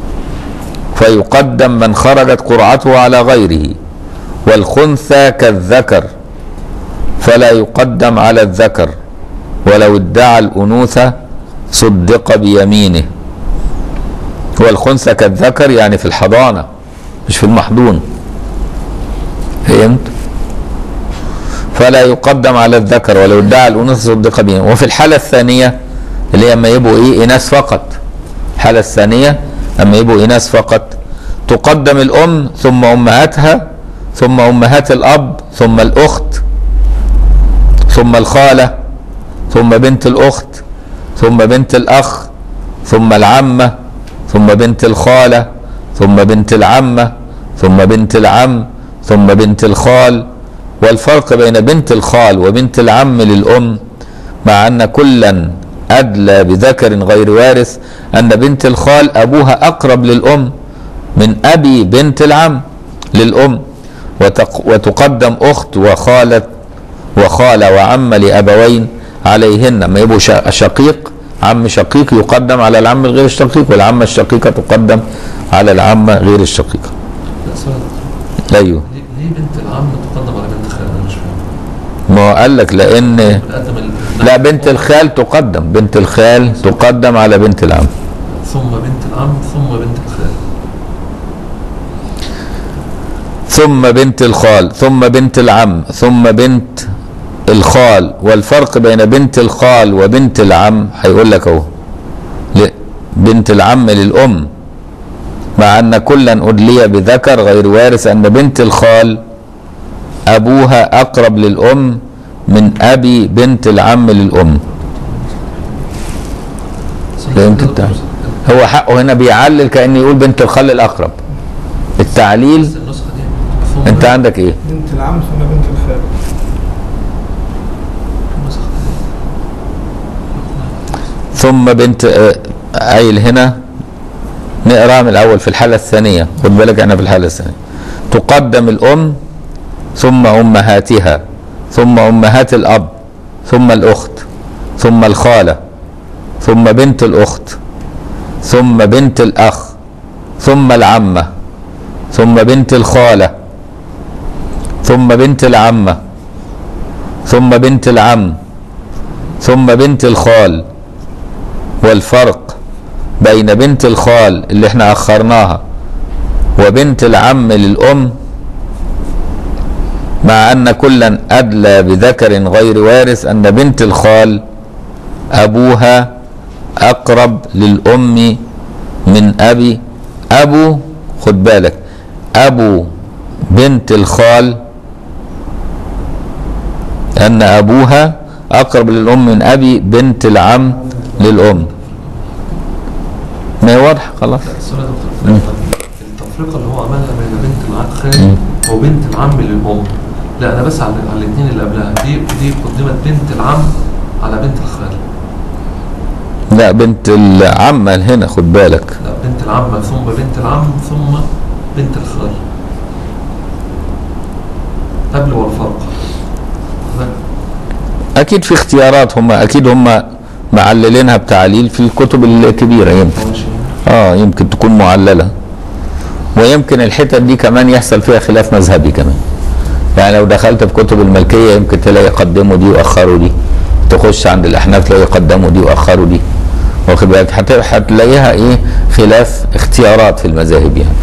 فيقدم من خرجت قرعته على غيره والخنثى كالذكر فلا يقدم على الذكر ولو ادعى الأنوثة صدق بيمينه والخنثى كالذكر يعني في الحضانة مش في المحضون فهمت فلا يقدم على الذكر ولو ادعى الأنوثة صدق بيمينه وفي الحالة الثانية اللي هي اما يبقوا ايه إناث فقط الحالة الثانية اما يبقوا إناث فقط تقدم الأم ثم أمهاتها ثم أمهات الأب ثم الأخت ثم الخالة ثم بنت الأخت ثم بنت الأخ ثم العمة ثم بنت الخالة ثم بنت العمة ثم بنت العم ثم بنت الخال والفرق بين بنت الخال وبنت العم للأم مع أن كلا أدلى بذكر غير وارث أن بنت الخال أبوها أقرب للأم من أبي بنت العم للأم وتق وتقدم أخت وخالة وخالة وعم لأبوين عليهن ما يبقوا شا- شقيق عم شقيق يقدم على العم الغير الشقيق والعمة الشقيقة تقدم على العمة غير الشقيقة لا سؤال أيوه ليه ليه بنت العم تقدم على بنت الخال انا مش فاهم ما هو قال لك لأن بنقدم ال- لا بنت الخال تقدم بنت الخال تقدم على بنت العم ثم بنت العم ثم بنت الخال ثم بنت الخال ثم بنت العم ثم بنت الخال والفرق بين بنت الخال وبنت العم هيقول لك اهو ل- بنت العم للأم مع أن كلا أدلي بذكر غير وارث أن بنت الخال أبوها أقرب للأم من أبي بنت العم للأم فهمت التعليل هو حقه هنا بيعلل كأن يقول بنت الخال الأقرب التعليل بس النسخه دي ثم انت عندك ايه بنت العم ثم بنت الخال النسخة دي. ثم بنت آه، قايل هنا نقرا من الاول في الحاله الثانيه خد بالك احنا في الحاله الثانيه تقدم الام ثم امهاتها ثم امهات الاب ثم الاخت ثم الخاله ثم بنت الاخت ثم بنت الاخ ثم العمه ثم بنت الخاله ثم بنت العمه ثم بنت العم ثم بنت الخال والفرق بين بنت الخال اللي احنا اخرناها وبنت العم للام مع ان كلا ادلى بذكر غير وارث ان بنت الخال ابوها اقرب للام من ابي ابو خد بالك ابو بنت الخال ان ابوها اقرب للام من ابي بنت العم للام ما هي واضحه خلاص لا السؤال يا دكتور التفرقه اللي هو عملها بين بنت العم خالي وبنت العم للام لا انا بس على على الاثنين اللي قبلها دي دي قدمت بنت العم على بنت الخال لا بنت العمه هنا خد بالك لا بنت العم ثم بنت العم ثم بنت الخال قبل والفرق واخد اكيد في اختيارات هم اكيد هم معللينها بتعليل في الكتب الكبيره يمكن بالك؟ ماشي اه يمكن تكون معلله ويمكن الحتت دي كمان يحصل فيها خلاف مذهبي كمان يعني لو دخلت في كتب الملكيه يمكن تلاقي قدموا دي واخروا دي تخش عند الاحناف تلاقي قدموا دي واخروا دي واخد بالك هت- هتلاقيها ايه خلاف اختيارات في المذاهب يعني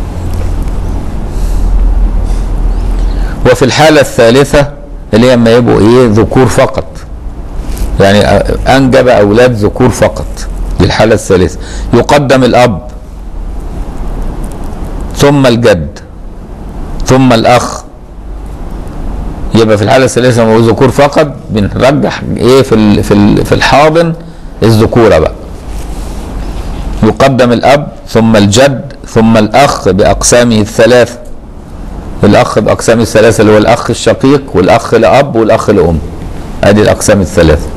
وفي الحاله الثالثه اللي هي اما يبقوا ايه ذكور فقط يعني انجب اولاد ذكور فقط دي الحاله الثالثه يقدم الاب ثم الجد ثم الاخ يبقى في الحاله الثالثه لما هو ذكور فقط بنرجح ايه في ال- في ال- في الحاضن الذكوره بقى يقدم الاب ثم الجد ثم الاخ باقسامه الثلاثه الاخ باقسامه الثلاثه اللي هو الاخ الشقيق والاخ لاب والاخ لام ادي الاقسام الثلاثه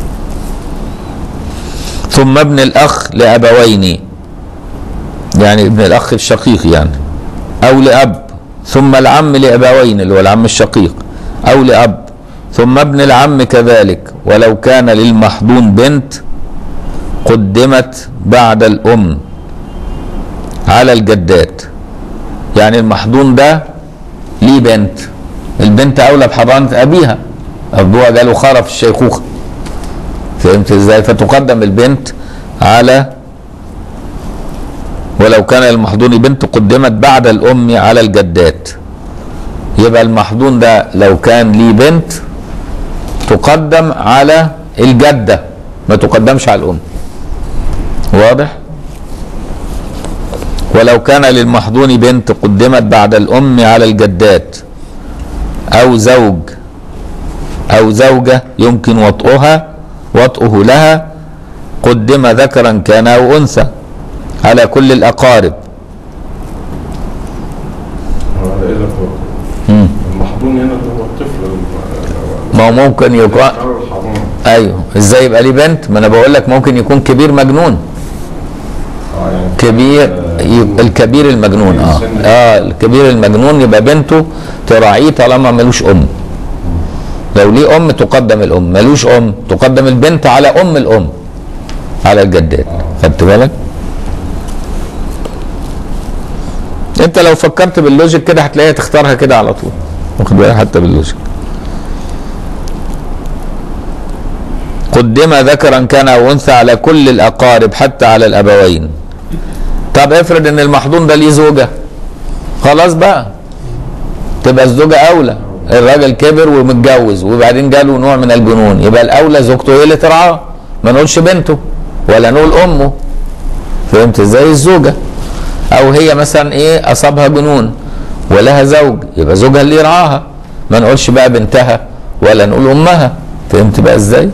ثم ابن الاخ لابوين يعني ابن الاخ الشقيق يعني او لاب ثم العم لابوين اللي هو العم الشقيق او لاب ثم ابن العم كذلك ولو كان للمحضون بنت قدمت بعد الام على الجدات يعني المحضون ده ليه بنت البنت اولى بحضانه ابيها ابوها جاله خرف في الشيخوخه فهمت ازاي فتقدم البنت على ولو كان المحضون بنت قدمت بعد الام على الجدات يبقى المحضون ده لو كان ليه بنت تقدم على الجده ما تقدمش على الام واضح ولو كان للمحضون بنت قدمت بعد الام على الجدات او زوج او زوجه يمكن وطئها وطئه لها قدم ذكرا كان او انثى على كل الاقارب هذا اذا هو مم. المحضون هنا اللي هو الطفل ال- ما هو ممكن يكون أو الحضانة ايوه ازاي يبقى ليه بنت ما انا بقول لك ممكن يكون كبير مجنون اه يعني كبير ي- الكبير المجنون اه اه الكبير المجنون يبقى بنته تراعيه طالما ملوش ام لو ليه ام تقدم الام ملوش ام تقدم البنت على ام الام على الجدات خدت بالك انت لو فكرت باللوجيك كده هتلاقيها تختارها كده على طول واخد بالك حتى باللوجيك قدم ذكرا كان او انثى على كل الاقارب حتى على الابوين طب افرض ان المحضون ده ليه زوجه خلاص بقى تبقى الزوجه اولى الراجل كبر ومتجوز وبعدين جاله نوع من الجنون يبقى الاولى زوجته هي اللي ترعاه ما نقولش بنته ولا نقول امه فهمت ازاي الزوجه او هي مثلا ايه اصابها جنون ولها زوج يبقى زوجها اللي يرعاها ما نقولش بقى بنتها ولا نقول امها فهمت بقى ازاي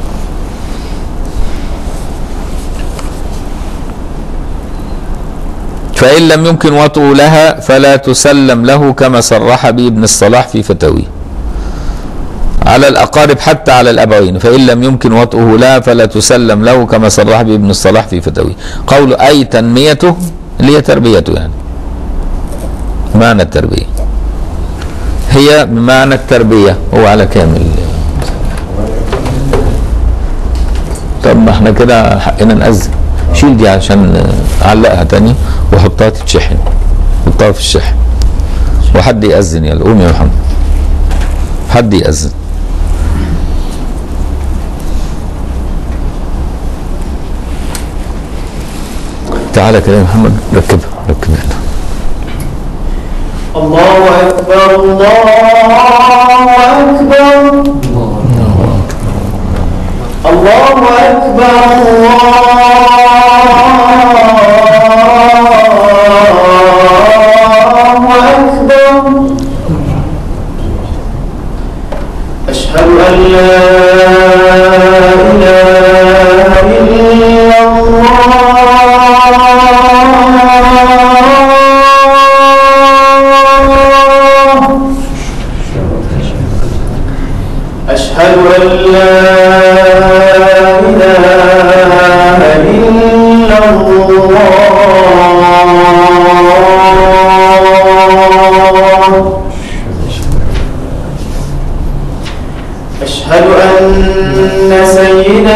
فإن لم يمكن وطئ لها فلا تسلم له كما صرح به ابن الصلاح في فتاويه على الأقارب حتى على الأبوين فإن لم يمكن وطئه لها فلا تسلم له كما صرح به ابن الصلاح في فتاويه قول أي تنميته اللي هي تربيته يعني معنى التربية هي بمعنى التربية هو على كامل طب ما احنا كده حقنا نأذن شيل دي عشان اعلقها تاني وحطها تتشحن حطها في الشحن وحد يأذن يلا قوم يا محمد حد يأذن تعالى كده يا محمد ركبها ركبها الله أكبر الله أكبر الله أكبر الله أكبر أشهد أن لا إله إلا الله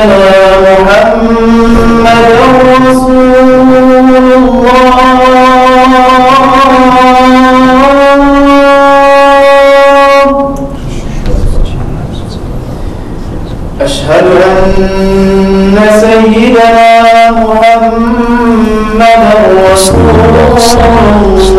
سيدنا محمدا رسول الله أشهد أن سيدنا محمدا رسول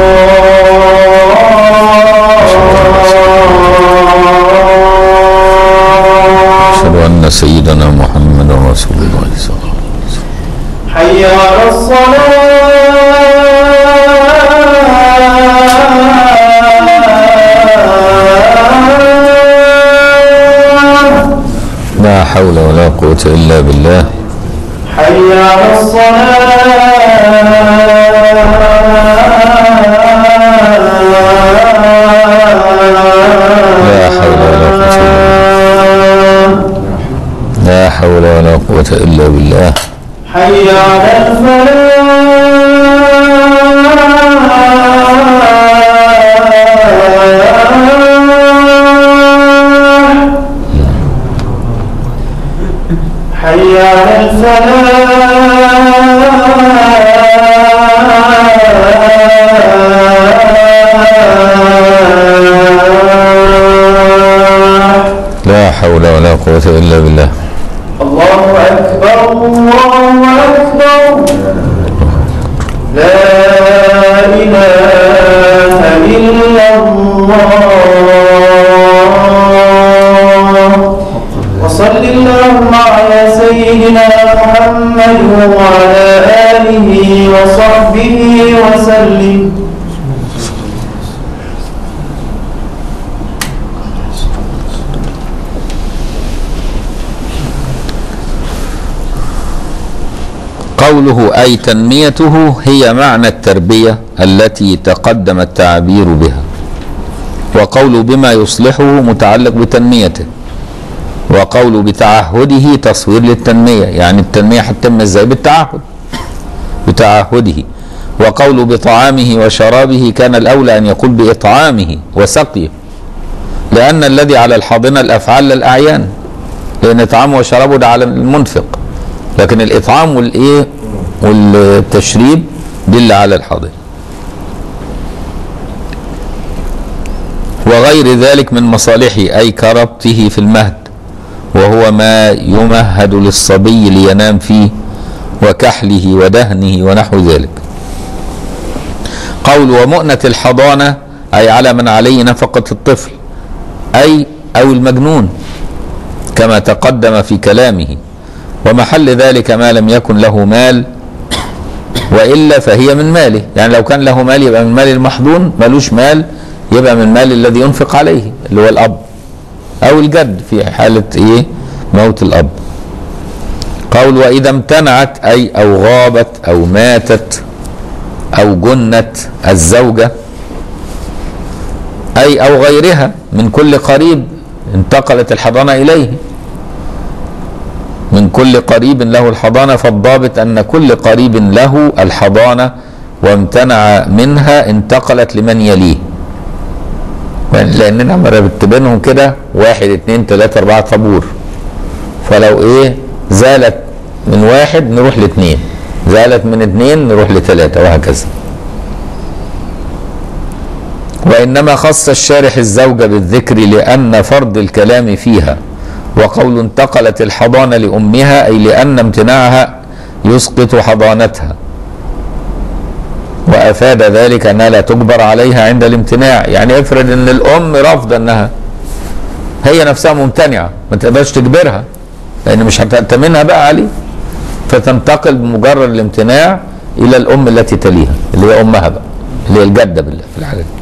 الله أشهد أن سيدنا محمد رسول الله صلى الله عليه وسلم حي على الصلاة لا حول ولا قوة إلا بالله حي على لا حول ولا قوة الصلاة لا حول ولا قوة إلا بالله حي على الفلاح حي على الفلاح لا حول ولا قوة إلا بالله الله أكبر الله أكبر لا إله إلا الله وصل اللهم على سيدنا محمد وعلى آله وصحبه وسلم قوله أي تنميته هي معنى التربية التي تقدم التعبير بها وقول بما يصلحه متعلق بتنميته وقول بتعهده تصوير للتنمية يعني التنمية هتتم ازاي بالتعهد بتعهده وقول بطعامه وشرابه كان الأولى أن يقول بإطعامه وسقيه لأن الذي على الحاضنة الأفعال للأعيان لأن إطعامه وشرابه ده على المنفق لكن الإطعام والإيه والتشريب دي اللي على الحاضنة وغير ذلك من مصالحه أي كربطه في المهد وهو ما يمهد للصبي لينام فيه وكحله ودهنه ونحو ذلك قول ومؤنة الحضانة أي على من عليه نفقة الطفل أي أو المجنون كما تقدم في كلامه ومحل ذلك ما لم يكن له مال وإلا فهي من ماله يعني لو كان له مال يبقى من مال المحضون ملوش مال يبقى من مال الذي ينفق عليه اللي هو الأب أو الجد في حالة إيه موت الأب قول وإذا امتنعت أي أو غابت أو ماتت أو جنت الزوجة أي أو غيرها من كل قريب انتقلت الحضانة إليه من كل قريب له الحضانة فالضابط أن كل قريب له الحضانة وامتنع منها انتقلت لمن يليه لأننا مرتبينهم كده واحد اتنين تلاتة أربعة طابور فلو إيه زالت من واحد نروح لاثنين زالت من اثنين نروح لثلاثة وهكذا وإنما خص الشارح الزوجة بالذكر لأن فرض الكلام فيها وقول انتقلت الحضانة لأمها أي لأن امتناعها يسقط حضانتها وأفاد ذلك أنها لا تجبر عليها عند الامتناع يعني افرض أن الأم رافضة أنها هي نفسها ممتنعة ما تقدرش تجبرها لأن مش هتأتمنها بقى عليه فتنتقل بمجرد الامتناع إلى الأم التي تليها اللي هي أمها بقى اللي هي الجدة بالله في الحالة دي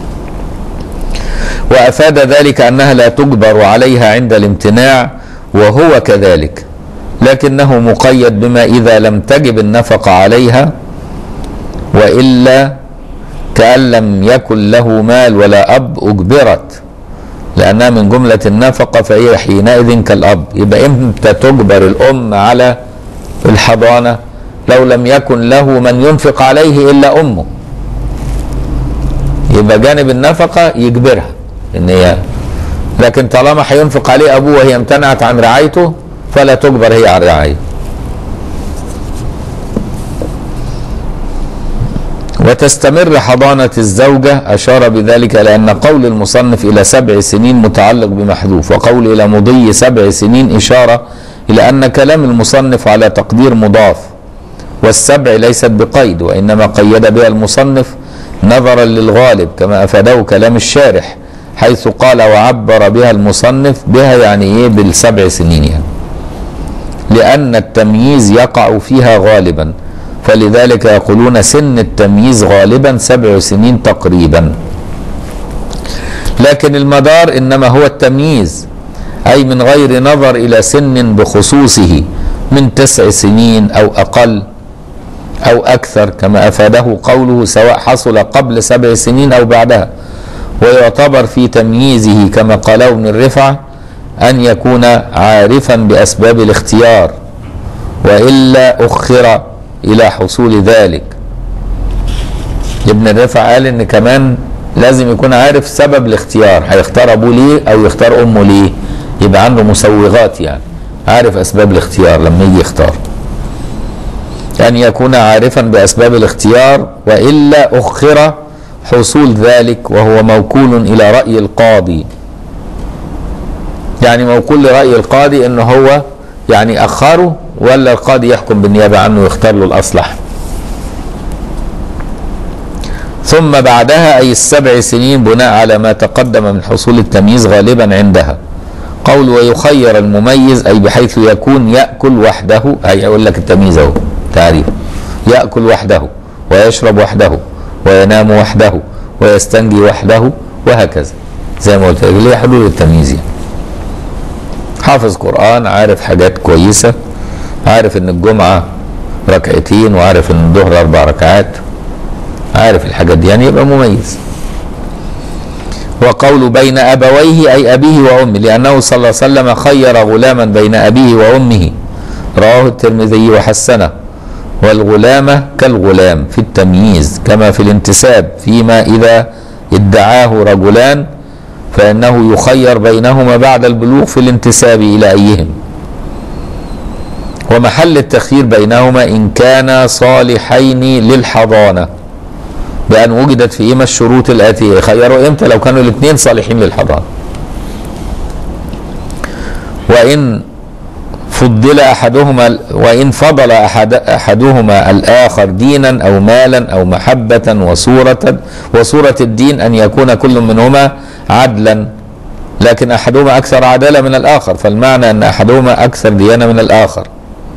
وأفاد ذلك أنها لا تجبر عليها عند الامتناع وهو كذلك لكنه مقيد بما إذا لم تجب النفقة عليها وإلا كأن لم يكن له مال ولا أب أجبرت لأنها من جملة النفقة فهي حينئذ كالأب يبقى إمتى تجبر الأم على الحضانة لو لم يكن له من ينفق عليه إلا أمه يبقى جانب النفقة يجبرها إن هي لكن طالما هينفق عليه أبوه وهي امتنعت عن رعايته فلا تجبر هي على الرعاية وتستمر حضانة الزوجة أشار بذلك إلى أن قول المصنف إلى سبع سنين متعلق بمحذوف وقول إلى مضي سبع سنين إشارة إلى أن كلام المصنف على تقدير مضاف والسبع ليست بقيد وإنما قيد بها المصنف نظرا للغالب كما أفاده كلام الشارح حيث قال وعبر بها المصنف بها يعني إيه بالسبع سنين يعني لأن التمييز يقع فيها غالبا فلذلك يقولون سن التمييز غالبا سبع سنين تقريبا لكن المدار إنما هو التمييز أي من غير نظر إلى سن بخصوصه من تسع سنين أو أقل أو أكثر كما أفاده قوله سواء حصل قبل سبع سنين أو بعدها ويعتبر في تمييزه كما قاله ابن الرفعة أن يكون عارفا بأسباب الاختيار وإلا أخر إلى حصول ذلك ابن الرفع قال إن كمان لازم يكون عارف سبب الاختيار هيختار أبوه ليه أو يختار أمه ليه يبقى عنده مسوغات يعني عارف أسباب الاختيار لما يجي يختار أن يكون عارفا بأسباب الاختيار وإلا أخر حصول ذلك وهو موكول إلى رأي القاضي يعني موكول لرأي القاضي أنه هو يعني أخره ولا القاضي يحكم بالنيابة عنه ويختار له الأصلح ثم بعدها أي السبع سنين بناء على ما تقدم من حصول التمييز غالبا عندها قول ويخير المميز أي بحيث يكون يأكل وحده أي يقول لك التمييز أهو تعريف يأكل وحده ويشرب وحده وينام وحده ويستنجي وحده وهكذا زي ما قلت لك اللي هي حلول التمييز يعني. حافظ قرآن عارف حاجات كويسة عارف ان الجمعة ركعتين وعارف ان الظهر اربع ركعات عارف الحاجات دي يعني يبقى مميز وقول بين ابويه اي ابيه وامه لانه صلى الله عليه وسلم خير غلاما بين ابيه وامه رواه الترمذي وحسنه والغلامة كالغلام في التمييز كما في الانتساب فيما إذا ادعاه رجلان فإنه يخير بينهما بعد البلوغ في الانتساب إلى أيهم ومحل التخيير بينهما إن كانا صالحين للحضانة بأن وجدت فيهما الشروط الآتية يخيروا إمتى لو كانوا الاثنين صالحين للحضانة وإن فضل احدهما وان فضل احد احدهما الاخر دينا او مالا او محبه وصوره وصوره الدين ان يكون كل منهما عدلا لكن احدهما اكثر عداله من الاخر فالمعنى ان احدهما اكثر ديانه من الاخر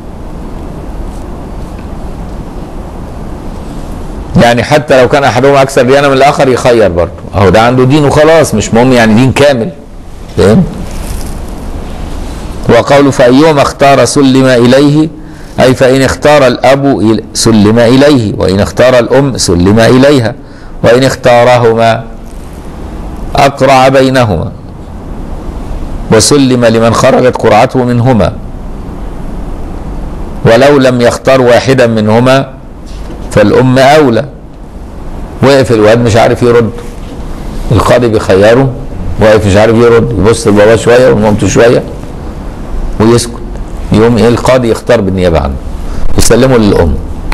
يعني حتى لو كان احدهما اكثر ديانه من الاخر يخير برضه اهو ده عنده دين وخلاص مش مهم يعني دين كامل فاهم وقول فأيهما اختار سلم إليه أي فإن اختار الأب سلم إليه وإن اختار الأم سلم إليها وإن اختارهما أقرع بينهما وسلم لمن خرجت قرعته منهما ولو لم يختار واحدا منهما فالأم أولى وقف الواد مش عارف يرد القاضي بيخيره واقف مش عارف يرد يبص لباباه شويه ومامته شويه ويسكت يقوم ايه القاضي يختار بالنيابه عنه يسلمه للام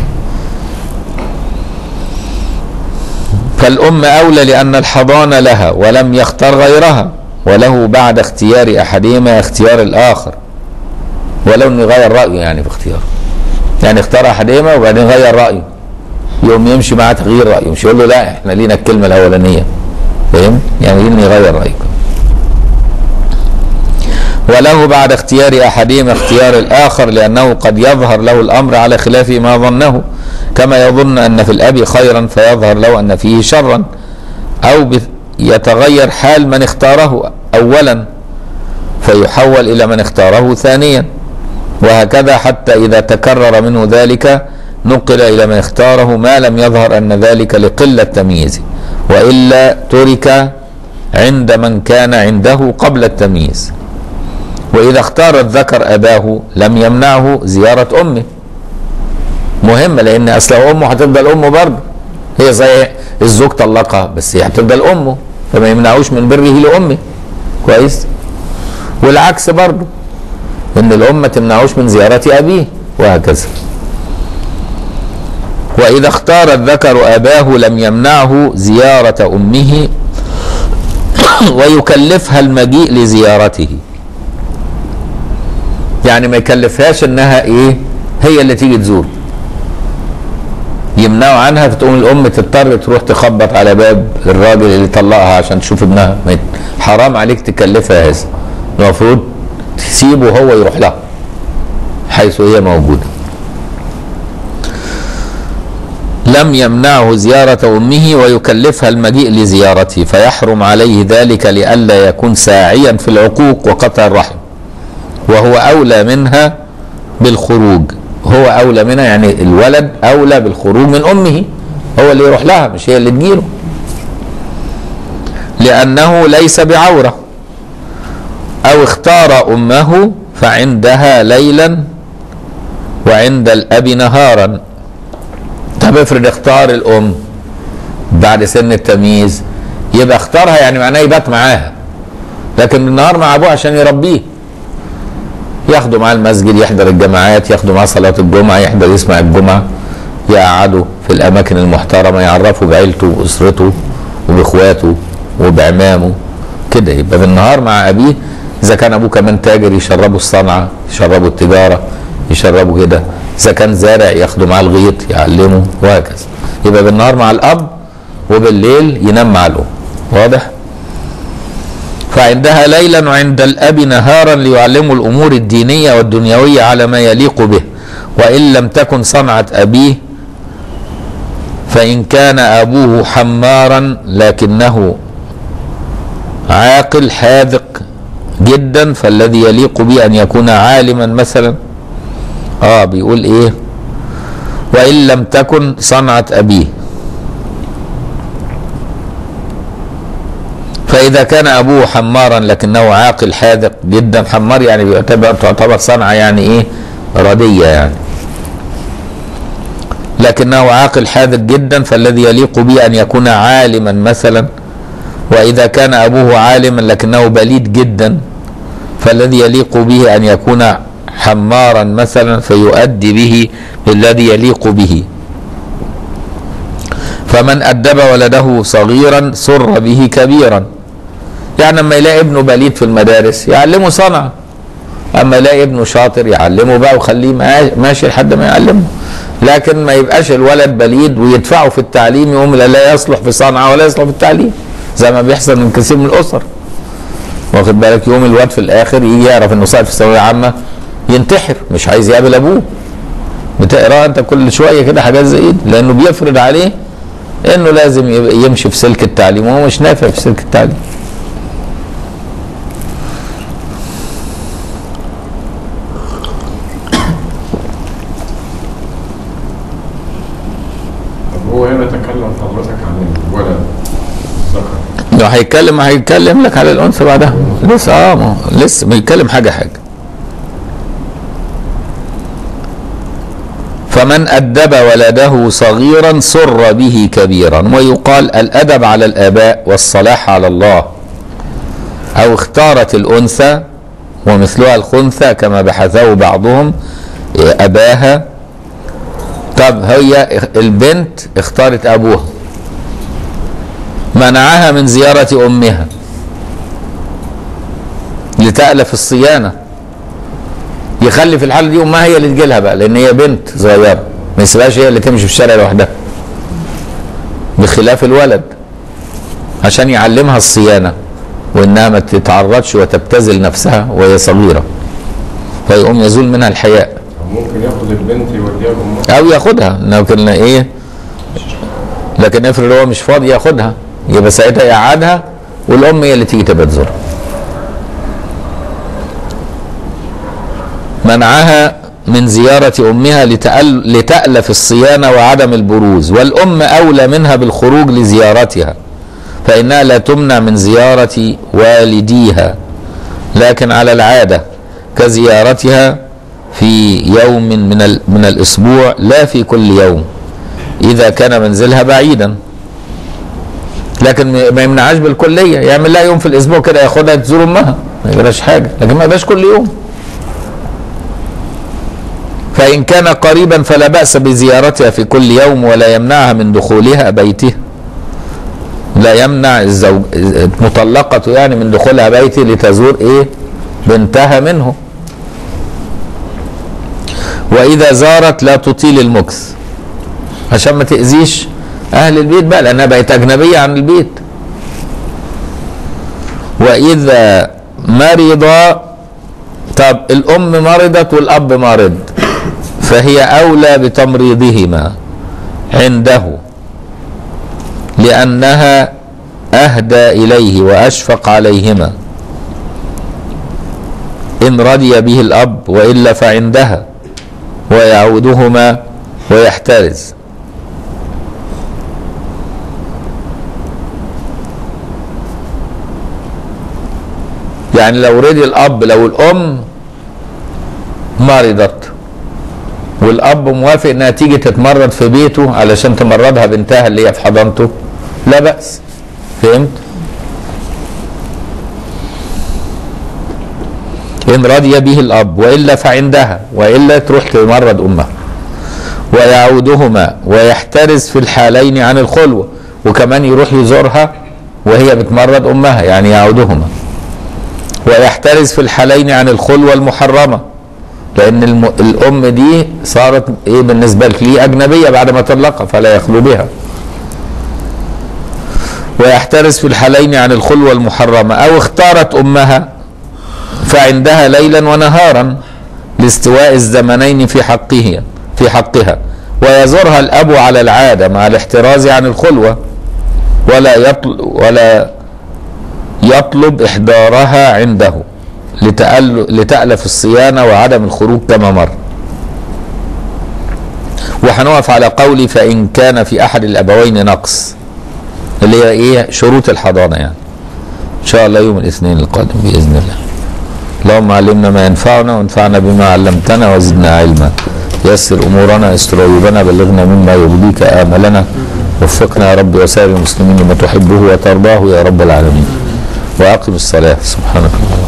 فالام اولى لان الحضانه لها ولم يختار غيرها وله بعد اختيار احدهما اختيار الاخر ولو انه يغير رايه يعني في اختياره يعني اختار احدهما وبعدين غير رايه يقوم يمشي مع تغيير رايه مش يقول له لا احنا لينا الكلمه الاولانيه فاهم يعني انه يغير رايه وله بعد اختيار احدهما اختيار الاخر لانه قد يظهر له الامر على خلاف ما ظنه كما يظن ان في الاب خيرا فيظهر له ان فيه شرا او يتغير حال من اختاره اولا فيحول الى من اختاره ثانيا وهكذا حتى اذا تكرر منه ذلك نقل الى من اختاره ما لم يظهر ان ذلك لقله تمييزه والا ترك عند من كان عنده قبل التمييز وإذا اختار الذكر أباه لم يمنعه زيارة أمه مهمة لأن أصل أمه هتفضل أمه برضه هي زي الزوج طلقها بس هي هتفضل أمه فما يمنعوش من بره لأمه كويس والعكس برضه ان الام ما تمنعوش من زياره ابيه وهكذا واذا اختار الذكر اباه لم يمنعه زياره امه ويكلفها المجيء لزيارته يعني ما يكلفهاش انها ايه هي اللي تيجي تزور يمنعوا عنها فتقوم الام تضطر تروح تخبط على باب الراجل اللي طلقها عشان تشوف ابنها ما يت- حرام عليك تكلفها هذا المفروض تسيبه هو يروح لها حيث هي موجوده لم يمنعه زيارة أمه ويكلفها المجيء لزيارته فيحرم عليه ذلك لئلا يكون ساعيا في العقوق وقطع الرحم وهو أولى منها بالخروج هو أولى منها يعني الولد أولى بالخروج من أمه هو اللي يروح لها مش هي اللي تجيله لأنه ليس بعورة أو اختار أمه فعندها ليلا وعند الأب نهارا طب افرض اختار الام بعد سن التمييز يبقى اختارها يعني معناه يبات معاها لكن بالنهار مع ابوه عشان يربيه ياخده معاه المسجد يحضر الجماعات ياخده معاه صلاة الجمعة يحضر يسمع الجمعة يقعده في الأماكن المحترمة يعرفه بعيلته وأسرته وبإخواته وبعمامه كده يبقى بالنهار مع أبيه إذا كان أبوه كمان تاجر يشربه الصنعة يشربه التجارة يشربه كده إذا كان زارع ياخده معاه الغيط يعلمه وهكذا يبقى بالنهار مع الأب وبالليل ينام مع الأم واضح؟ فعندها ليلا وعند الأب نهارا ليعلموا الأمور الدينية والدنيوية على ما يليق به وإن لم تكن صنعة أبيه فإن كان أبوه حمارا لكنه عاقل حاذق جدا فالذي يليق به أن يكون عالما مثلا آه بيقول إيه وإن لم تكن صنعة أبيه فإذا كان أبوه حمارا لكنه عاقل حاذق جدا حمار يعني بيعتبر تعتبر صنعة يعني إيه ردية يعني لكنه عاقل حاذق جدا فالذي يليق به أن يكون عالما مثلا وإذا كان أبوه عالما لكنه بليد جدا فالذي يليق به أن يكون حمارا مثلا فيؤدي به بالذي يليق به فمن أدب ولده صغيرا سر به كبيرا يعني لما يلاقي ابنه بليد في المدارس يعلمه صنعة اما يلاقي ابنه شاطر يعلمه بقى وخليه ما- ماشي لحد ما يعلمه لكن ما يبقاش الولد بليد ويدفعه في التعليم يقوم لا, لا يصلح في صنعة ولا يصلح في التعليم زي ما بيحصل من كثير من الاسر واخد بالك يوم الواد في الاخر يجي يعرف انه ساقط في الثانويه عامه ينتحر مش عايز يقابل ابوه بتقرا انت كل شويه كده حاجات زي دي لانه بيفرض عليه انه لازم يبقى يمشي في سلك التعليم وهو مش نافع في سلك التعليم طب هو هنا تكلم حضرتك عن الولد ذكر لو هيتكلم هيتكلم لك على الانثى بعدها لسه اه ما هو لسه بيتكلم حاجه حاجه فمن أدب ولده صغيرا سر به كبيرا ويقال الأدب على الآباء والصلاح على الله أو اختارت الأنثى ومثلها الخنثى كما بحثه بعضهم أباها طب هي البنت اختارت أبوها منعها من زيارة أمها لتألف الصيانة يخلي في الحالة دي أمها هي اللي تجي لها بقى لأن هي بنت صغيرة ما يسيبهاش هي اللي تمشي في الشارع لوحدها بخلاف الولد عشان يعلمها الصيانة وإنها ما تتعرضش وتبتذل نفسها وهي صغيرة فيقوم يزول منها الحياء طب ممكن ياخد البنت يوديها لامها أو ياخدها لكن إيه لكن افرض هو مش فاضي ياخدها يبقى ساعتها يقعدها والام هي اللي تيجي تبقى تزورها منعها من زيارة أمها لتأل لتألف الصيانة وعدم البروز والأم أولى منها بالخروج لزيارتها فإنها لا تمنع من زيارة والديها لكن على العادة كزيارتها في يوم من ال- من الأسبوع لا في كل يوم إذا كان منزلها بعيدا لكن ما- ما يمنعهاش بالكلية يعمل لها يوم في الأسبوع كده ياخدها تزور أمها ما يجراش حاجة لكن ما يبقاش كل يوم فإن كان قريبا فلا بأس بزيارتها في كل يوم ولا يمنعها من دخولها بيته لا يمنع الزوج المطلقة يعني من دخولها بيته لتزور ايه بنتها منه وإذا زارت لا تطيل المكث عشان ما تأذيش أهل البيت بقى لأنها بقت أجنبية عن البيت وإذا مرض طب الأم مرضت والأب مرض فهي أولى بتمريضهما عنده لأنها أهدى إليه وأشفق عليهما إن رضي به الأب وإلا فعندها ويعودهما ويحترز يعني لو رضي الأب لو الأم مرضت والأب موافق إنها تيجي تتمرد في بيته علشان تمرضها بنتها اللي هي في حضانته لا بأس فهمت؟ إن رضي به الأب وإلا فعندها وإلا تروح تمرض أمها ويعودهما ويحترز في الحالين عن الخلوة وكمان يروح يزورها وهي بتمرض أمها يعني يعودهما ويحترز في الحالين عن الخلوة المحرمة لأن الم... الأم دي صارت إيه بالنسبة لي أجنبية بعد ما طلقها فلا يخلو بها ويحترز في الحالين عن الخلوة المحرمة أو اختارت أمها فعندها ليلا ونهارا لاستواء الزمنين في حقه في حقها ويزورها الأب على العادة مع الاحتراز عن الخلوة ولا يطل ولا يطلب إحضارها عنده لتأل لتألف الصيانة وعدم الخروج كما مر وهنقف على قولي فإن كان في أحد الأبوين نقص اللي هي إيه شروط الحضانة يعني إن شاء الله يوم الاثنين القادم بإذن الله اللهم علمنا ما ينفعنا وانفعنا بما علمتنا وزدنا علما يسر امورنا استر عيوبنا بلغنا مما يرضيك املنا وفقنا يا رب وسائر المسلمين لما تحبه وترضاه يا رب العالمين واقم الصلاه سبحانك اللهم